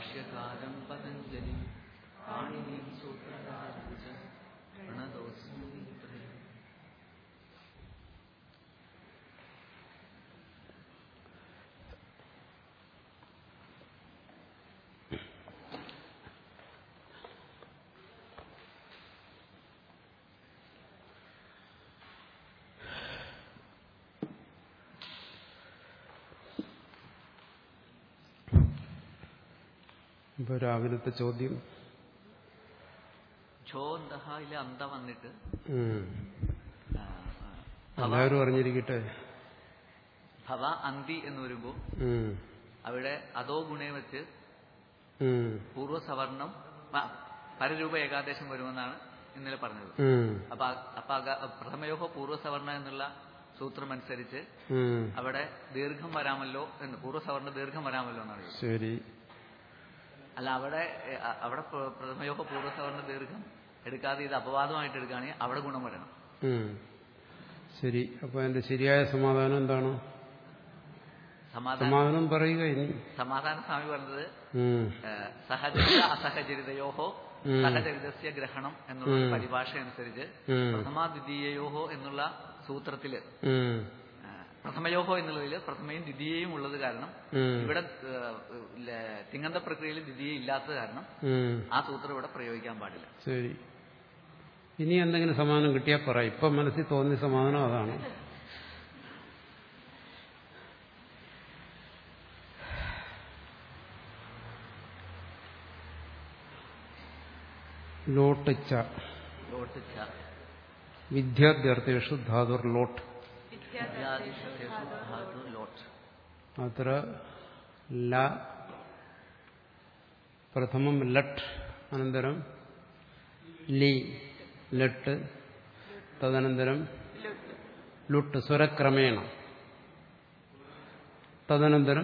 ഭാഷ്യകാരം പതഞ്ജലി പാണിനീം സൂത്രകാരം ച പ്രണതോസ്മി പ്രിയം ഇപ്പൊ രാവിലത്തെ ചോദ്യം ഛോന്തഹയിലെ അന്ത വന്നിട്ട് ഉം. ആ, ആ, എല്ലാവരും അറിഞ്ഞിരിക്കട്ടെ ഭവ അന്തി എന്ന് വരുമ്പോൾ ഉം. അവിടെ അതോ ഗുണേ വെച്ച് ഉം. പൂർവ്വസവർണം പ- പരരൂപ ഏകാദേശം വരുമെന്നാണ് ഇന്നലെ പറഞ്ഞത് ഉം. അപ്പൊ അ- അപ്പൊ അക- പ്രഥമയോഹോ പൂർവ്വസവർണ എന്നുള്ള സൂത്രം അനുസരിച്ച് ഉം. അവിടെ ദീർഘം വരാമല്ലോ എന്ന് പൂർവ്വസവർണ ദീർഘം വരാമല്ലോ എന്നാണ് ചോദിച്ചത്. ശരി അല്ല അവിടെ എ, അ- അവിടെ പ്ര- പ്രഥമയോഹോ പൂർവ്വസവർണ ദീർഘം എടുക്കാതെ ഇത് അപവാദമായിട്ട് എടുക്കുകയാണെങ്കിൽ അവിടെ ഗുണം വരണം ഉം. ശരി അപ്പൊ അതിന്റെ ശരിയായ സമാധാനം എന്താണ് സമാധാനം സമാധാനം പറയുക ഇനി സമാധാന സ്വാമി പറഞ്ഞത് ഉം. ഏ, സഹചരിത അസഹചരിതയോഹോ ഉം. സഹചരിതസ്യ ഗ്രഹണം എന്നുള്ള ഒരു ഉം. പരിഭാഷ അനുസരിച്ച് ഉം. പ്രഥമാ ദ്വിതീയയോഹോ എന്നുള്ള സൂത്രത്തില് ഉം. ആ, പ്രഥമയോഹോ എന്നുള്ളതിൽ പ്രഥമയും ദ്വിതീയയും ഉള്ളത് കാരണം ഉം. ഇവിടെ ഏ, ല- തിങ്ങന്ത പ്രക്രിയയിൽ ദ്വിതീയ ഇല്ലാത്തത് കാരണം ഉം. ആ സൂത്രം ഇവിടെ പ്രയോഗിക്കാൻ പാടില്ല ശരി ഇനി എന്തെങ്കിലും സമാധാനം കിട്ടിയാൽ പറ ഇപ്പൊ മനസ്സിൽ തോന്നിയ സമാധാനം അതാണ് ലോട്ടിച്ച ലോട്ട് ച വിദ്യാർത്ഥ്യർത്ഥേഷു ധാതുർ ലോട്ട് വിദ്യാദിഷു ധാതു ലോട്ട് അത്ര ല പ്രഥമം ലട്ട് അനന്തരം ലി ലട്ട് തദനന്തരം ലുട്ട് സ്വരക്രമേണ തദനന്തരം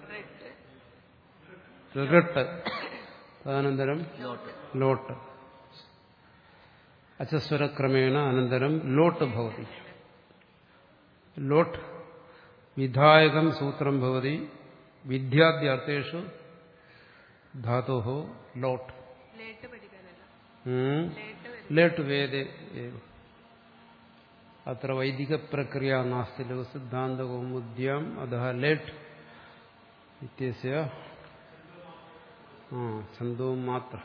ഋട്ട് തദനന്തരം ലോട്ട് ലോട്ട് അച്ചസ്വരക്രമേണ അനന്തരം ലോട്ട് ഭവതി ലോട്ട് വിധായകം സൂത്രം ഭവതി വിദ്യാദ്യർത്ഥേഷു ധാതോ ലോട്ട് ലേട്ട് പഠിക്കാനല്ല ഉം. ലേട്ട് വരും ലേട്ട് വേദേ ഏവ. അത്ര വൈദിക പ്രക്രിയ നാസ്തി സിദ്ധാന്തകൗമുദ്യം അത ലേട്ട് ഇത്യസ്യ ആ ഛന്തോ മാത്ര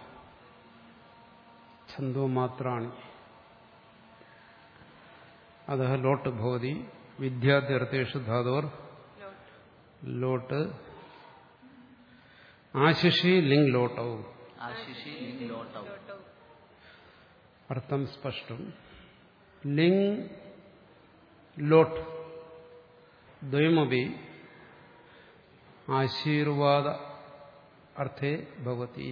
ഛന്തോ മാത്രാണി അത ലോട്ട് ഭവതി വിദ്യാർത്ഥേഷു ധാതോർ ലോട്ട് ലോട്ട് ആശിഷി ലിംഗ് ലോട്ടവും ആശിഷി ലിംഗ് ലോട്ടവും ലോട്ടവും അർത്ഥം സ്പഷ്ടം ലിംഗ് ലോട്ട് ദ്വയമപി ആശീർവാദ അർത്ഥേ ഭവതി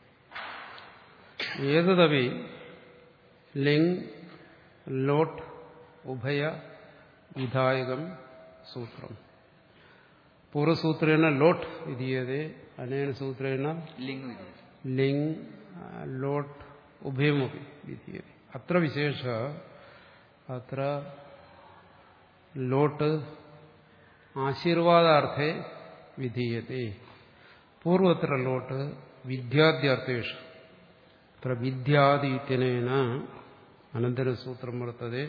ഏതദപി ലിംഗ് ലോട്ട് ഉഭയ വിധായകം സൂത്രം പൂർവസൂത്രേണ ലോട്ട് വിധീയതേ അനേന സൂത്രേണ ലിംഗ് വിധി ലിംഗ് ലോട്ട് ഉഭയമപി വിധീയते അത്ര വിശേഷ അത്ര ലോട്ട് ആശീർവാദാർത്ഥേ വിധീയത്തെ പൂർവത്ര ലോട്ട് വിദ്യാദ്യർത്ഥേഷു അത്ര വിദ്യാദി ഇത്യനേന അനന്തരസൂത്രം വർത്തതെ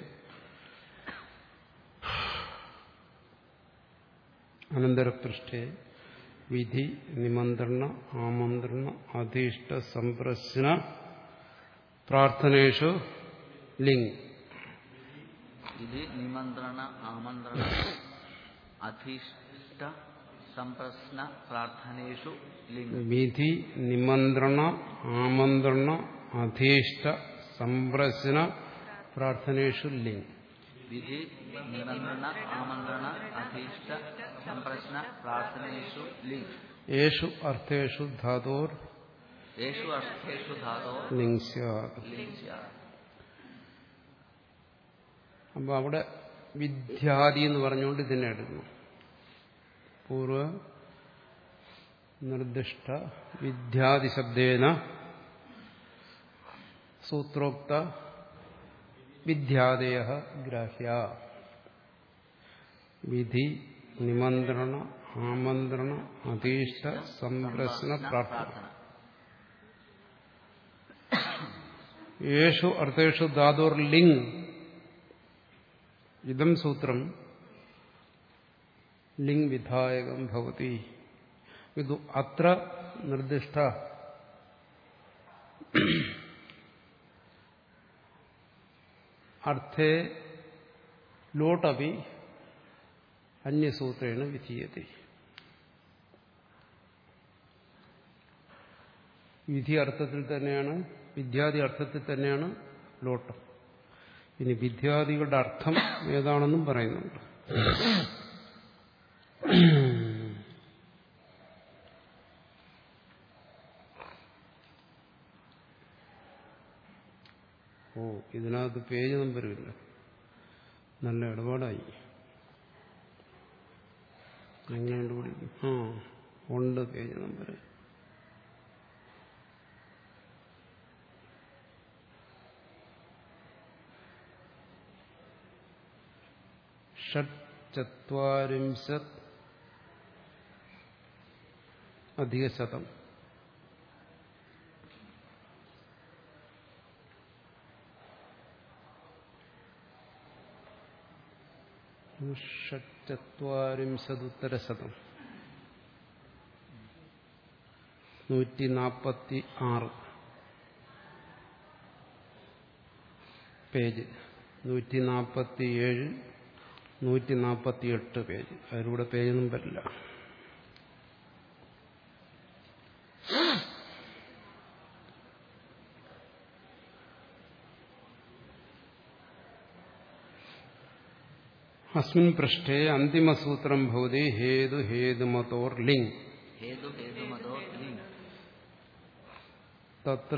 അനന്തരപൃഷ്ഠേ വിധി നിമന്ത്രണ ആമന്ത്രണ അധീഷ്ട സംപ്രശ്ന പ്രാർത്ഥനേഷു ലിംഗ് ഇത് നിമന്ത്രണ ആമന്ത്രണ അധിഷ്ഠ സംപ്രശ്ന പ്രാർത്ഥനേഷു ലിംഗ് വിധി നിമന്ത്രണ ആമന്ത്രണ അധീഷ്ട സംപ്രശ്ന പ്രാർത്ഥനേഷു ലിംഗ് വിധി നിമന്ത്രണ ആമന്ത്രണ അധീഷ്ഠ സംപ്രശ്ന പ്രാർത്ഥനേഷു ലിംഗ് യേഷു അർത്ഥേഷു ധാതോർ യേഷു അർത്ഥേഷു ധാതോ ലിംഗ് സ്യാത് ലിംഗ് സ്യാത്. അപ്പൊ അവിടെ വിദ്യാദി എന്ന് പറഞ്ഞുകൊണ്ട് ഇതിനെ എടുക്കണം പൂർവ നിർദ്ദിഷ്ട വിദ്യാദി ശബ്ദേന സൂത്രോക്ത വിദ്യാദയ ഗ്രാഹ്യ വിധി നിമന്ത്രണ ആമന്ത്രണ അതീഷ്ട സംപ്രശ്ന പ്രാർത്ഥന യേഷു അർത്ഥേഷു ധാതുർ ലിംഗ് ഇതം സൂത്രം ലിംഗ് വിധായകം ഭവതി ഇത് അത്ര നിർദ്ദിഷ്ട അർത്ഥേ ലോട്ടപി അന്യസൂത്രേണ വിധീയത്തെ വിധി അർത്ഥത്തിൽ തന്നെയാണ് വിദ്യാദി അർത്ഥത്തിൽ തന്നെയാണ് ലോട്ടം ഇനി വിദ്യാദികളുടെ അർത്ഥം ഏതാണെന്നും പറയുന്നുണ്ട് ഓ ഇതിനകത്ത് പേജ് നമ്പരുമില്ല നല്ല ഇടപാടായി എങ്ങനെ കണ്ടുപിടിക്കും ആ ഉണ്ട് പേജ് നമ്പർ ഷട്ചത്വാരിംശത് അധിക ശതം ഷട്ചത്വാരിംശതുത്തരശതം നൂറ്റി നാൽപ്പത്തി ആറ് പേജ് നൂറ്റി നാൽപ്പത്തി ഏഴ് നൂറ്റി നാൽപ്പത്തി എട്ട് പേജ് അതിലൂടെ പേജ് നമ്പരില്ല അസ്മിൻ പൃഷ്ഠേ അന്തിമസൂത്രം ഭവതി ഹേതു ഹേതുമതോർ ലിംഗ് ഹേതു ഹേതുമതോ ലിംഗ് തത്ര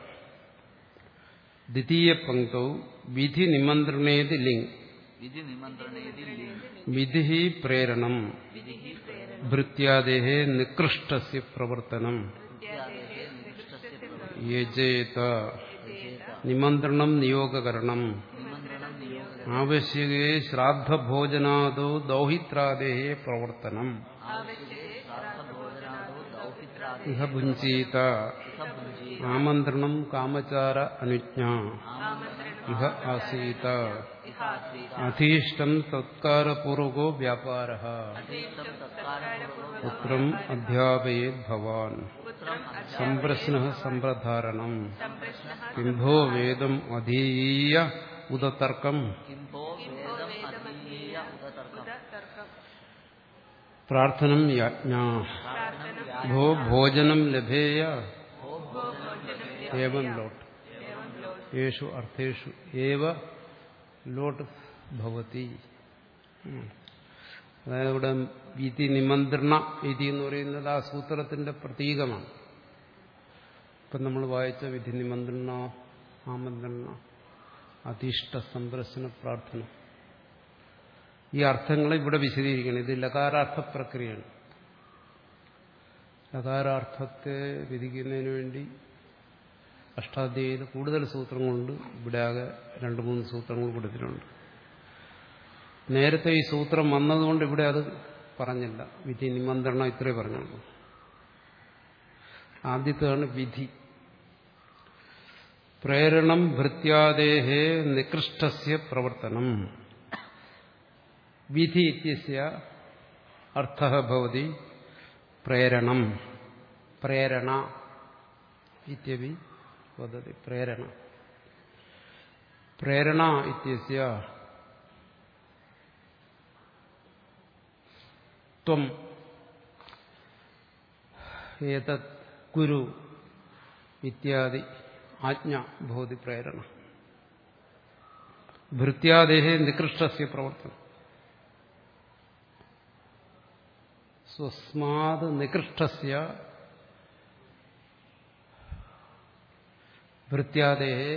ദ്വിതീയ പങ്ക്തൗ വിധി നിമന്ത്രണേതി ലിംഗ് വിധി നിമന്ത്രണേതി ലിംഗ് വിധി പ്രേരണം വിധി ഭൃത്യാദേഹ നികൃഷ്ടസ്യ പ്രവർത്തനം പ്രത്യാദേഹേ നികൃഷ്ടസ്യ പ്രവൃത്തി യജേത നിമന്ത്രണം നിയോഗകരണം നിമന്ത്രണം നിയോഗ ആവശ്യകേ ശ്രാദ്ധഭോജനാദോ ദൗഹിത്രാദേഹേ പ്രവർത്തനം ശ്രാദ്ധഭോജനാദോ ദൗഹിത്രാദി ഇഹ ഭുഞ്ചീത സുഖഭുഞ്ചി ആമന്ത്രണം കാമചാര അനുജ്ഞ ഇഹ ആസീത ഇഹാസീത അധീഷ്ടം തത്കാരപൂർവകോ വ്യാപാര അധീഷ്ടം തത്കാലപൂർവ്വം പുത്രം അധ്യാപയേത് ഭവാൻ പുത്രം സംപ്രശ്ന സമ്പ്രധാരണം കിംഭോ വേദം അധീയ ഉദതർക്കം കിംഭോ വേദം അധീയ ഉദതർക്കം തർക്കം പ്രാർത്ഥനം യാജ്ഞ പ്രാർത്ഥനം ഭോ ഭോജനം ലഭേയ ഭോ ഭോജനം ഏവം ലോട്ട് യേഷു അർത്ഥേഷു ഏവ ലോട്ട് ഭവതി ഉം. അതായത് ഇവിടെ വിധി നിമന്ത്രണ വിധി എന്ന് പറയുന്നത് ആ സൂത്രത്തിന്റെ പ്രതീകമാണ് ഇപ്പം നമ്മൾ വായിച്ച വിധി നിമന്ത്രണ ആമന്ത്രണ അധിഷ്ഠ സംപ്രശ്ന പ്രാർത്ഥന ഈ അർത്ഥങ്ങളെ ഇവിടെ വിശദീകരിക്കണം ഇത് ലകാരാർത്ഥ പ്രക്രിയയാണ് ലകാരാർത്ഥത്തെ വിധിക്കുന്നതിന് വേണ്ടി അഷ്ടാധ്യായിൽ കൂടുതൽ സൂത്രങ്ങളുണ്ട് ഇവിടെ ആകെ രണ്ട് മൂന്ന് സൂത്രങ്ങൾ കൊടുത്തിട്ടുണ്ട് നേരത്തെ ഈ സൂത്രം വന്നതുകൊണ്ട് ഇവിടെ അത് പറഞ്ഞില്ല വിധി നിമന്ത്രണം ഇത്രേ പറഞ്ഞുള്ളൂ ആദ്യത്തേതാണ് വിധി പ്രേരണം ഭൃത്യാദേഹേ നികൃഷ്ടസ്യ പ്രവർത്തനം വിധി ഇത്യസ്യ അർത്ഥ ഭവതി പ്രേരണം പ്രേരണ ഇത്യപി വദതി പ്രേരണ പ്രേരണ ഇത്യസ്യ ത്വം ഏതത് കുരു ഇത്യാദി ആജ്ഞ ഭവതി പ്രേരണ ഭൃത്യാദേഹേ നികൃഷ്ടസ്യ പ്രവർത്തനം സ്വസ്മാത് നികൃഷ്ടസ്യ ഭൃത്യാദേഹേ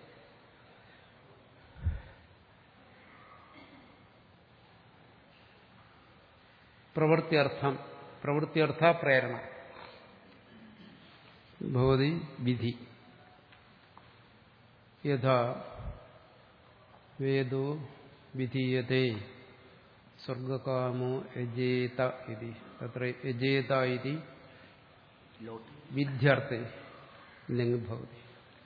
പ്രവൃത്തിയർത്ഥം പ്രവൃത്തിയർത്ഥ പ്രേരണ ഭവതി വിധി യഥാ വേദോ വിധീയത്തെ സ്വർഗകാമോ യജേത ഇതി തത്ര യജേത ഇതി ലോട്ട് വിദ്യാർത്ഥി ലിംഗ് ഭവതി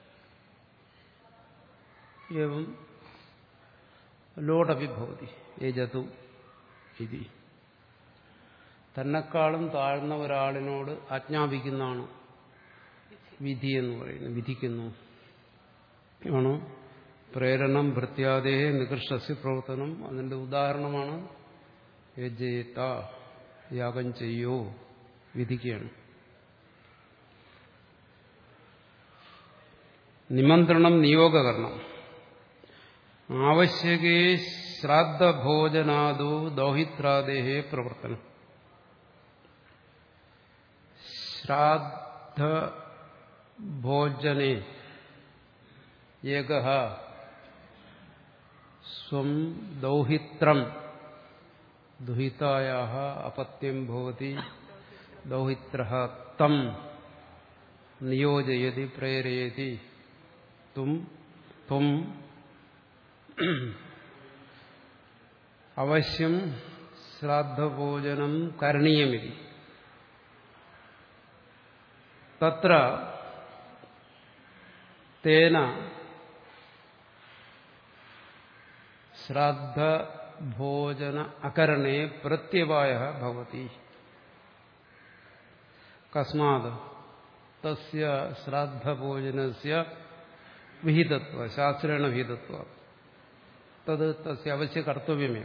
एवं ലോടപി ഭവതി യജതു ഇതി തന്നെക്കാളും താഴ്ന്ന ഒരാളിനോട് ആജ്ഞാപിക്കുന്നതാണ് വിധി എന്ന് പറയുന്നത് വിധിക്കുന്നു ആണ് പ്രേരണം ഭൃത്യാദേഹ നികൃഷ്ടസ്യ പ്രവർത്തനം അതിന്റെ ഉദാഹരണമാണ് യജേത യാഗം ചെയ്യോ വിധിക്കുകയാണ് നിമന്ത്രണം നിയോഗകരണം ആവശ്യകേ ശ്രാദ്ധഭോജനാദോ ദൗഹിത്രാദേഹേ പ്രവർത്തനം ശ്രാദ്ധഭോജനെ ഏക സ്വം ദൗഹിത്രം ദുഹിതായ അപത്യം ഭവതി ദൗഹിത്ര തം നിയോജയതി പ്രേരയതി തും ത്വം അവശ്യം ശ്രാദ്ധഭോജനം കരണീയമിതി തത്ര തേന ശ്രാദ്ധഭോജന അകരണേ പ്രത്യവായ ഭവതി കസ്മാത് തസ്യ ശ്രാദ്ധഭോജനസ്യ വിഹിതത്വ ശാസ്ത്രേണ വിഹിതത്വ തത് തസ്യ അവശ്യ കർത്തവ്യമേവ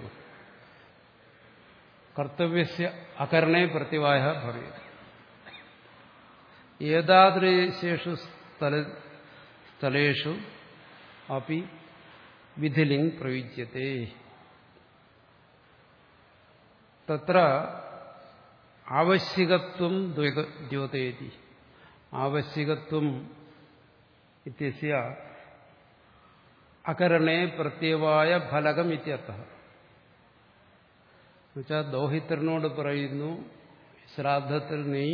കർത്തവ്യസ്യ അകരണേ പ്രത്യവായ ഭവേത് ഏതാദൃശേഷു സ്ഥല സ്ഥലേഷു അപ്പി വിധിലിംഗ് പ്രയുജ്യത്തെ തത്ര ആവശ്യകത്വം ദ്യോതയതി ആവശ്യകത്വം ഇത്യസ്യ അകരണേ പ്രത്യവായ ഫലകം ഇത്യർത്ഥ എന്നുവെച്ചാൽ ദൗഹിത്രനോട് പറയുന്നു ശ്രാദ്ധത്തിൽ നീ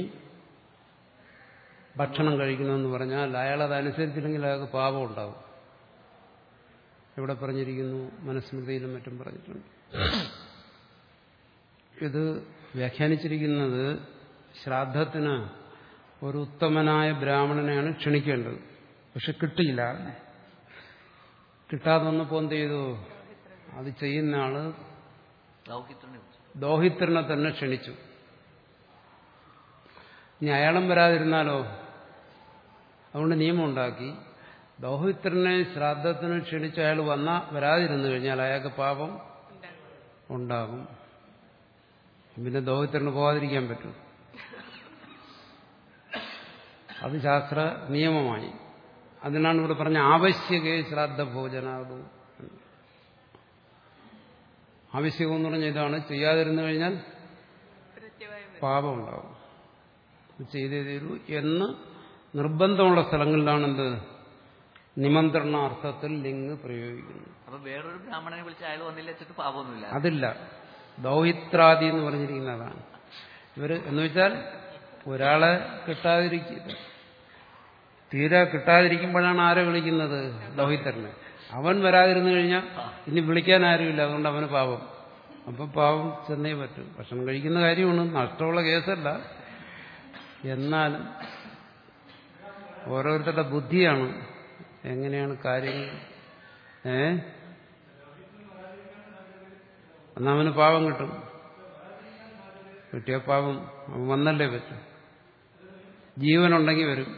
ഭക്ഷണം കഴിക്കണമെന്ന് പറഞ്ഞാൽ അയാൾ അതനുസരിച്ചില്ലെങ്കിൽ അയാൾക്ക് പാപം ഉണ്ടാവും ഇവിടെ പറഞ്ഞിരിക്കുന്നു മനുസ്മൃതിയിലും മറ്റും പറഞ്ഞിട്ടുണ്ട് ഇത് വ്യാഖ്യാനിച്ചിരിക്കുന്നത് ശ്രാദ്ധത്തിന് ഒരു ഉത്തമനായ ബ്രാഹ്മണനെയാണ് ക്ഷണിക്കേണ്ടത് പക്ഷെ കിട്ടിയില്ല കിട്ടാതെ വന്നപ്പോൾ എന്ത് ചെയ്തു അത് ചെയ്യുന്ന ആള് ദൗഹിത്രനെ വിളിച്ചു ദോഹിത്രനെ തന്നെ ക്ഷണിച്ചു ഇനി അയാളും വരാതിരുന്നാലോ അതുകൊണ്ട് നിയമം ഉണ്ടാക്കി ദൗഹിത്രനെ ശ്രാദ്ധത്തിന് ക്ഷണിച്ച് അയാൾ വന്ന വരാതിരുന്നു കഴിഞ്ഞാൽ അയാൾക്ക് പാപം ഉണ്ടാകും പിന്നെ ദൗഹിത്രന് പോകാതിരിക്കാൻ പറ്റും അത് ശാസ്ത്ര നിയമമായി അതിനാണ് ഇവിടെ പറഞ്ഞ ആവശ്യകേ ശ്രാദ്ധ ഭോജനാകും ആവശ്യകം എന്ന് പറഞ്ഞാൽ ഇതാണ് ചെയ്യാതിരുന്നു കഴിഞ്ഞാൽ പ്രത്യവായം വരും. പാപമുണ്ടാവും ചെയ്തേ തീരൂ എന്ന് നിർബന്ധമുള്ള സ്ഥലങ്ങളിലാണ് എന്ത് നിമന്ത്രണാർത്ഥത്തിൽ ലിംഗ് പ്രയോഗിക്കുന്നത് അപ്പൊ വേറൊരു ബ്രാഹ്മണനെ വിളിച്ച് അയാൾ വന്നില്ല വെച്ചിട്ട് പാപമൊന്നുമില്ല അതില്ല ദൗഹിത്രാദി എന്ന് പറഞ്ഞിരിക്കുന്നതാണ് ഇവര് എന്ന് വെച്ചാൽ ഒരാളെ കിട്ടാതിരിക്കുക തീരെ കിട്ടാതിരിക്കുമ്പോഴാണ് ആരെ വിളിക്കുന്നത് ദൗഹിത്രനെ അവൻ വരാതിരുന്നു കഴിഞ്ഞാൽ ഇനി വിളിക്കാൻ ആരുമില്ല അതുകൊണ്ട് അവന് പാപം അപ്പം പാവം ചെന്നേ പറ്റൂ ഭക്ഷണം കഴിക്കുന്ന കാര്യമാണ് നഷ്ടമുള്ള കേസല്ല എന്നാലും ഓരോരുത്തരുടെ ബുദ്ധിയാണ് എങ്ങനെയാണ് കാര്യങ്ങൾ ഏ എന്നാ അവന് പാവം കിട്ടും കിട്ടിയ പാവം അവൻ വന്നല്ലേ പറ്റും ജീവനുണ്ടെങ്കിൽ വരും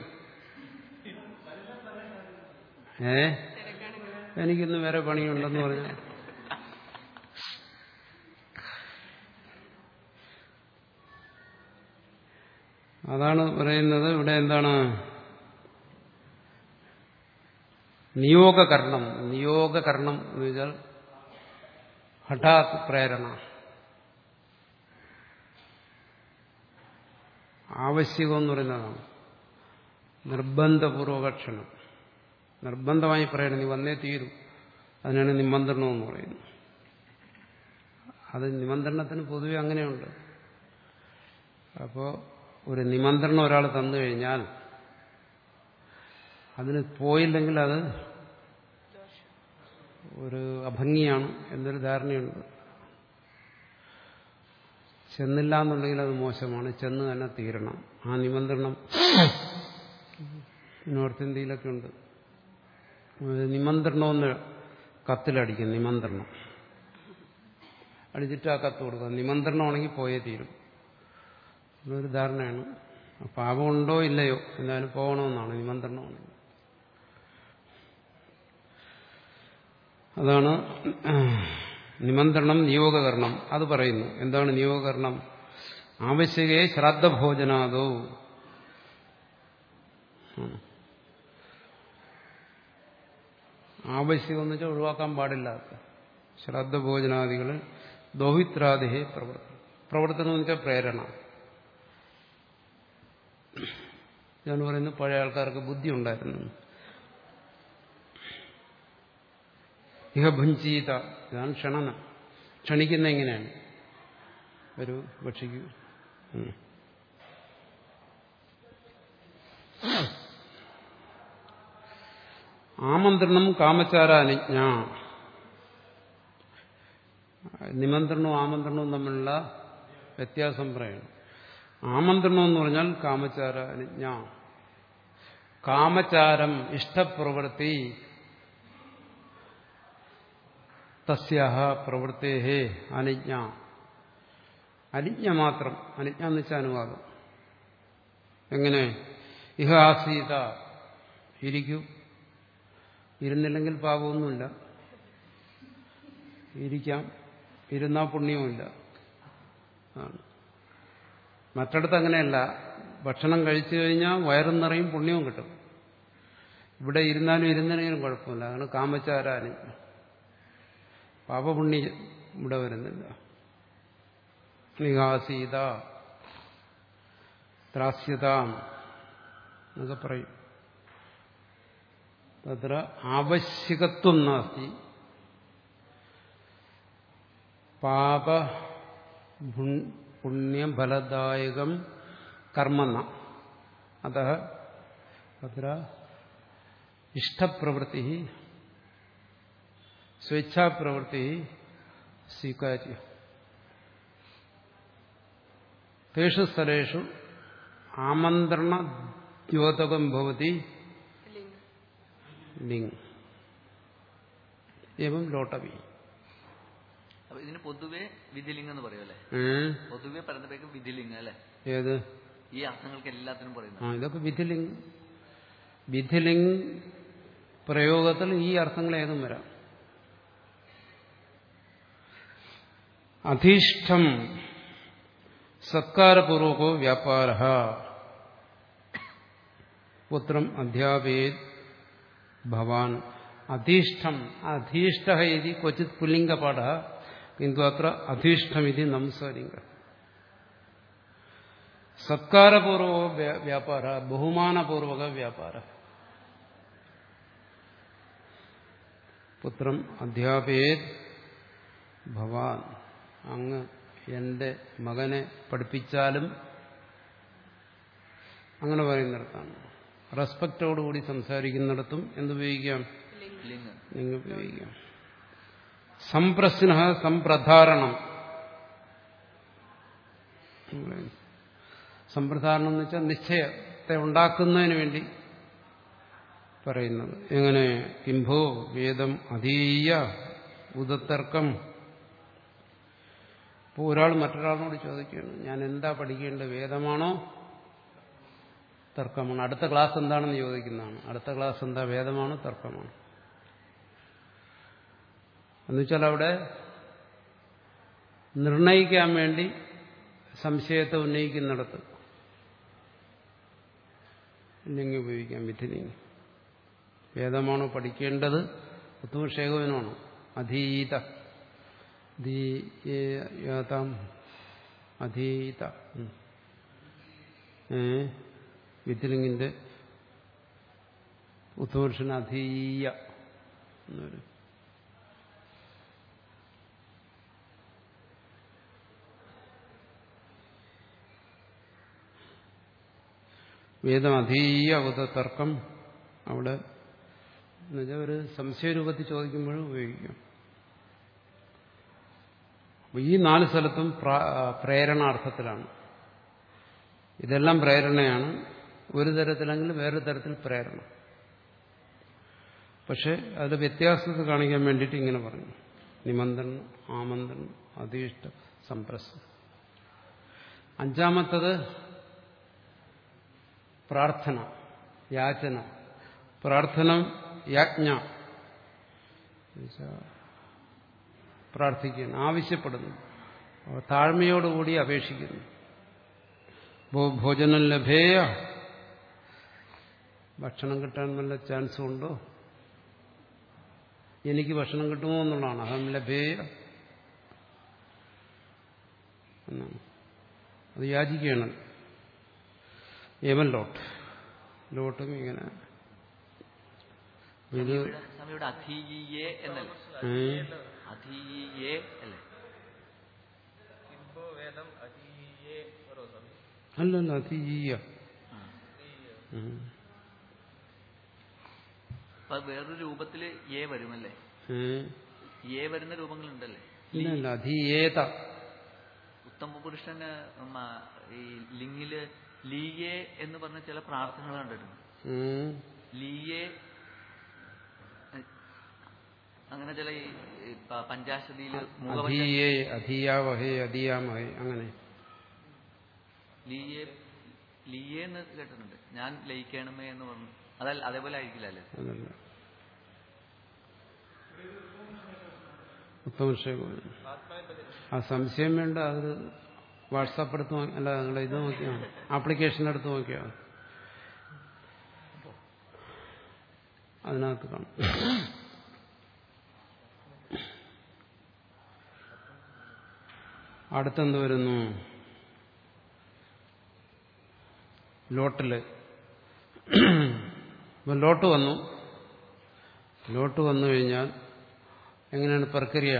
ഏ എനിക്കിന്ന് വേറെ പണിയുണ്ടെന്ന് പറഞ്ഞാൽ അതാണ് പറയുന്നത് ഇവിടെ എന്താണ് നിയോഗകരണം നിയോഗകരണം എന്ന് വെച്ചാൽ ഹഠാത് പ്രേരണ ആവശ്യകം എന്ന് പറയുന്നതാണ് നിർബന്ധപൂർവക ക്ഷണം നിർബന്ധമായി പറയണം നീ വന്നേ തീരും അതിനാണ് നിമന്ത്രണം എന്ന് പറയുന്നത് അത് നിമന്ത്രണത്തിന് പൊതുവെ അങ്ങനെയുണ്ട് അപ്പോൾ ഒരു നിമന്ത്രണം ഒരാൾ തന്നു കഴിഞ്ഞാൽ അതിന് പോയില്ലെങ്കിൽ അത് ഒരു അഭംഗിയാണ് എന്നൊരു ധാരണയുണ്ട് ചെന്നില്ല എന്നുണ്ടെങ്കിൽ അത് മോശമാണ് ചെന്ന് തന്നെ തീരണം ആ നിമന്ത്രണം നോർത്ത് ഇന്ത്യയിലൊക്കെ ഉണ്ട് അത് നിമന്ത്രണമെന്ന് കത്തിലടിക്കും നിമന്ത്രണം അടിച്ചിട്ട് ആ കത്ത് കൊടുക്കുക നിമന്ത്രണമാണെങ്കിൽ പോയേ തീരും എന്നൊരു ധാരണയാണ് പാപമുണ്ടോ ഇല്ലയോ എന്നാലും പോകണമെന്നാണ് നിമന്ത്രണമാണെങ്കിൽ അതാണ് നിമന്ത്രണം നിയോഗകരണം അത് പറയുന്നു എന്താണ് നിയോഗകരണം ആവശ്യകേ ശ്രാദ്ധഭോജനാദോ ആവശ്യം എന്ന് വെച്ചാൽ ഒഴിവാക്കാൻ പാടില്ലാത്ത ശ്രാദ്ധഭോജനാദികളിൽ ദൗഹിത്രാദിഹെ പ്രവർത്തനം പ്രവർത്തനം എന്ന് വെച്ചാൽ പ്രേരണ ഞാൻ പറയുന്നു പഴയ ആൾക്കാർക്ക് ബുദ്ധി ഉണ്ടായിരുന്നു ഇഹ ഭുഞ്ചീത ഇതാണ് ക്ഷണന ക്ഷണിക്കുന്ന എങ്ങനെയാണ് ഒരു ഭക്ഷിക്കൂ ഉം. ആമന്ത്രണം കാമചാര അനുജ്ഞ നിമന്ത്രണവും ആമന്ത്രണവും തമ്മിലുള്ള വ്യത്യാസം പറയണം ആമന്ത്രണം എന്ന് പറഞ്ഞാൽ കാമചാര അനുജ്ഞ കാമചാരം ഇഷ്ടപ്രവൃത്തി തസ്യാഹ പ്രവൃത്തേഹേ അനുജ്ഞ അനുജ്ഞ മാത്രം അനുജ്ഞ എന്ന് വെച്ചാൽ അനുവാദം എങ്ങനെ ഇഹ ആസീത ഇരിക്കൂ ഇരുന്നില്ലെങ്കിൽ പാപമൊന്നുമില്ല ഇരിക്കാം ഇരുന്നാൽ പുണ്യവുമില്ല ആണ് മറ്റിടത്ത് അങ്ങനെയല്ല ഭക്ഷണം കഴിച്ചു കഴിഞ്ഞാൽ വയറും നിറയും പുണ്യവും കിട്ടും ഇവിടെ ഇരുന്നാലും ഇരുന്നില്ലെങ്കിലും കുഴപ്പമില്ല അതാണ് കാമച്ചാരാന് പാപപുണ്യം ഇവിടെ വരുന്നില്ല നിഹാസീത ത്രാസ്യത എന്നൊക്കെ പറയും തത്ര ആവശ്യകത്വം നാസ്തി പാപ പുണ്യഫലദായകം കർമ്മ അത തത്ര ഇഷ്ടപ്രവൃത്തി സ്വേച്ഛാപ്രവൃത്തി സ്വീകാര്യ തേഷു സ്ഥലേഷു ആമന്ത്രണദ്യോതകം ഭവതി ലിംഗ് ലിംഗ് എവം ലോട്ടവി അപ്പൊ ഇതിന് പൊതുവെ വിധിലിംഗം എന്ന് പറയുമല്ലേ ഏ? പൊതുവെ പറയുന്നപ്പോഴേക്കും വിധിലിംഗം അല്ലേ ഏത് ഈ അർത്ഥങ്ങൾക്ക് എല്ലാത്തിനും പറയുന്നത് ആ ഇതൊക്കെ വിധിലിംഗ് വിധിലിംഗ് പ്രയോഗത്തിൽ ഈ അർത്ഥങ്ങൾ ഏതും വരാം അധീഷ്ടം സത്കാരപൂർവകോ വ്യാപാര പുത്രം അധ്യാപയേത് ഭവാൻ അധീഷ്ടം അധീഷ്ട ഇതി ക്വചിത് പുല്ലിംഗപാഠ കിന്തു അത്ര അധീഷ്ടമിതി നംസലിംഗ സത്കാരപൂർവക വ്യ- വ്യാപാര ബഹുമാനപൂർവക വ്യാപാര പുത്രം അധ്യാപയേത് ഭവാൻ അങ്ങ് എന്റെ മകനെ പഠിപ്പിച്ചാലും അങ്ങനെ പറയുന്നിടത്താണ് റെസ്പെക്റ്റോടുകൂടി സംസാരിക്കുന്നിടത്തും എന്തുപയോഗിക്കാം ലിംഗ് ലിംഗം നിങ്ങൾ ഉപയോഗിക്കാം സംപ്രശ്ന സംപ്രധാരണം സംപ്രധാരണം എന്ന് വെച്ചാൽ നിശ്ചയത്തെ ഉണ്ടാക്കുന്നതിന് വേണ്ടി പറയുന്നത് എങ്ങനെ കിംഭോ വേദം അധീയ ഉദത്തർക്കം ഇപ്പോൾ ഒരാൾ മറ്റൊരാളിനോട് ചോദിക്കുകയാണ് ഞാൻ എന്താ പഠിക്കേണ്ടത് വേദമാണോ തർക്കമാണ് അടുത്ത ക്ലാസ് എന്താണെന്ന് ചോദിക്കുന്നതാണ് അടുത്ത ക്ലാസ് എന്താ വേദമാണോ തർക്കമാണോ എന്നുവെച്ചാൽ അവിടെ നിർണയിക്കാൻ വേണ്ടി സംശയത്തെ ഉന്നയിക്കുന്നിടത്ത് ലിംഗം ഉപയോഗിക്കാം വിധിലിംഗം വേദമാണോ പഠിക്കേണ്ടത് ഉത്തമക്ഷേകവനാണോ അധീത ധീയതാം അധീത ഉം. ഏ വിധിലിംഗിന്റെ ഉത്തമപുരുഷൻ അധീയ എന്നൊരു വേദം അധീയ ഉദ തർക്കം അവിടെ എന്നുവെച്ചാൽ ഒരു സംശയരൂപത്തിൽ ചോദിക്കുമ്പോഴും ഉപയോഗിക്കാം ഈ നാല് സ്ഥലത്തും പ്രാ- പ്രേരണാർത്ഥത്തിലാണ് ഇതെല്ലാം പ്രേരണയാണ് ഒരു തരത്തിലെങ്കിൽ വേറൊരു തരത്തിൽ പ്രേരണ പക്ഷെ അതിൽ വ്യത്യാസത്തെ കാണിക്കാൻ വേണ്ടിയിട്ട് ഇങ്ങനെ പറഞ്ഞു നിമന്ത്രണം ആമന്ത്രണം അധീഷ്ട സംപ്രസം അഞ്ചാമത്തത് പ്രാർത്ഥന യാചന പ്രാർത്ഥന യാജ്ഞ എന്നുവെച്ചാൽ പ്രാർത്ഥിക്കുന്നു ആവശ്യപ്പെടുന്നു അപ്പോൾ താഴ്മയോടുകൂടി അപേക്ഷിക്കുന്നു ഭോ- ഭോജനം ലഭേയ ഭക്ഷണം കിട്ടാൻ വല്ല ചാൻസും ഉണ്ടോ എനിക്ക് ഭക്ഷണം കിട്ടുമോ എന്നുള്ളതാണ് അഹം ലഭേയ എന്നാണ് അത് യാചിക്കുകയാണ് ഏവൻ ലോട്ട് ലോട്ടും ഇങ്ങനെ ഇത് ഇവിടെ സ്വാമിയുടെ അധീയേ എന്നല്ലേ ഏ? അധീയേ അല്ലേ അല്ലല്ല അതീയ ആ. ഉം. അപ്പൊ വേറൊരു രൂപത്തില് ഏ വരുമല്ലേ ഏ? ഏ വരുന്ന രൂപങ്ങളുണ്ടല്ലേ ഇല്ല ഇല്ല അധീയേത ഉത്തമ പുരുഷന് ഉം, ആ, ഈ ലിംഗില് ലീയേ എന്ന് പറഞ്ഞ ചില പ്രാർത്ഥനകൾ കണ്ടിട്ടുണ്ട് ഉം. ലീയേ എ- അങ്ങനെ ചില ഈ ഈ പ- പഞ്ചാശതിയില് മൂകപഞ്ച അധീയേ അധീയാവഹേ അധീയാമഹേ അങ്ങനെ ലീയേ ലീയേ എന്ന് കേട്ടിട്ടുണ്ട് ഞാൻ ലയിക്കണമേ എന്ന് പറഞ്ഞു അതല്ല അതേപോലെ ആയിരിക്കില്ല അല്ലേ അതല്ല ഉത്തമക്ഷേപം ആ സംശയം വേണ്ട അത് വാട്സാപ്പ് എടുത്ത് നോക്കി അല്ല നിങ്ങൾ ഇത് നോക്കിയാൽ ആപ്ലിക്കേഷൻ എടുത്ത് നോക്കിയാൽ മതി. അതിനകത്ത് കാണും അടുത്തെന്ത് വരുന്നു ലോട്ടില് ഇപ്പം ലോട്ട് വന്നു ലോട്ട് വന്നു കഴിഞ്ഞാൽ എങ്ങനെയാണ് പ്രക്രിയ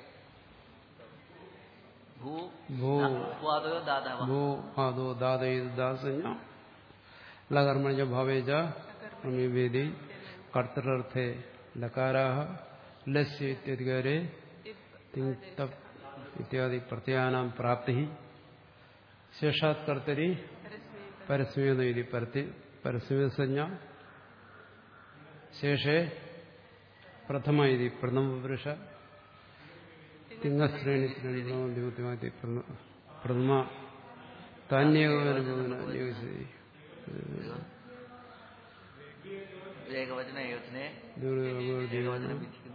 ഭൂ ഭൂ വാതക ദാതാവ ഭൂ ആദോ ദാതയത് ദാസഞ്ഞ ലകർമ്മണ ഭാവേജ വേദി കർത്തർത്ഥേ ലകാരാഹ ലസ്യ ഇത്യധികാരെ തിങ് തപ് ഇത്യാദി പ്രത്യാനാം പ്രാപ്തി ശേഷാത് കർത്തരി പരസ്മീത ഇതി പരത്തി പരസ്മീതസഞ്ജ ശേഷേ പ്രഥമ ഇതി പ്രഥമപുരുഷ തിങ്ങശ്രേണി ശ്രേണിമാതി പ്രഥമ താന്യേകോപന ഏകവചന ഏകവചനെ ദൂരവചന ഏകവചനം വിധിക്കുന്നു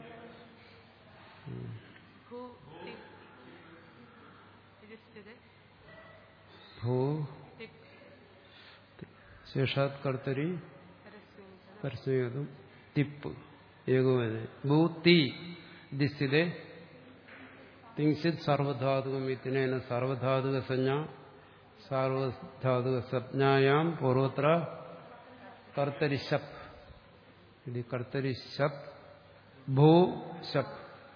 ഭൂ ടിക് ഇതിസ്ഥിതി ഭൂ ടിക് ശേഷാത് കർത്തരി പരസ്യം പരസ്മീതം തിപ്പ് ഏകോപന ഭൂത്തി ദിസ്ഥിതേ തിങ്സിത് സർവധാതുകം ഇത്തിനേന സർവധാതുക സഞ്ജ സാർവധാതുക സംജ്ഞായാം പൂർവത്ര കർത്തരിശപ് ഇത് കർത്തരിശപ് ഭൂ ശപ്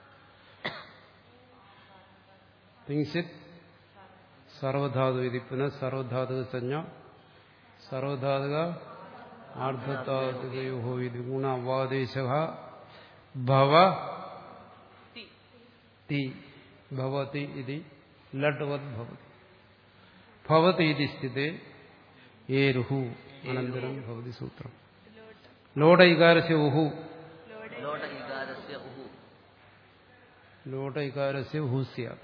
തിങ്സിത് സർവധാതു ഇത് പുനഃ സർവധാതുക സഞ്ജ സർവധാതുക ആർദ്ധധാതുകയോ ഇത് ഗുണവാദേശ ഭവ തി തി ഭവതി ഇതി ലഡ്വത് ഭവതി ഭവതി ഇതി സ്ഥിതേ ഏരുഹു അനന്തരം ഭവതി സൂത്രം ലോഡ ഇകാരസ്യ ഉഹു ലോട ഇകാരസ്യ ഉഹു ലോഡ ഇകാരസ്യ ഉഹു സ്യാത്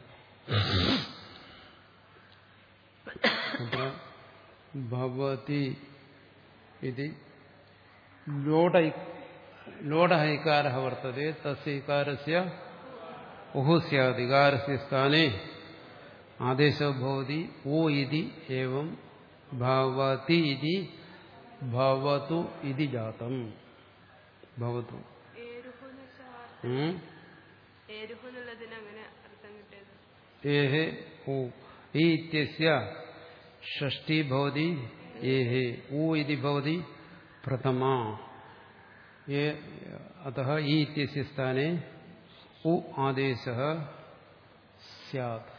അത്ര ഭവതി ഇതി ലോഡ ലോഡ ഇകാര വർത്തते തസ്യ ഇകാരസ്യ ഉഹു സ്യാത് ഇകാരസ്യ സ്ഥാനെ ആദേശോ ഭവതി ഓ ഇതി ഏവം ഭവതി ഇതി ഭവതു ഇതി ജാതം ഭവതു ഏരുഹു എന്ന് വെച്ചാൽ ഉം. ഏരുഹു എന്നുള്ളതിന് അങ്ങനെ അർത്ഥം കിട്ടിയത് ഏഹേ ഊ ഈ ഇത്യസ്യ ഷഷ്ടി ഭവതി ഏഹേ ഊ ഇതി ഭവതി പ്രഥമ ഏ അतः ഈ ഇത്യസ്യ സ്ഥാനെ ഉ ആദേശः സ്യാത്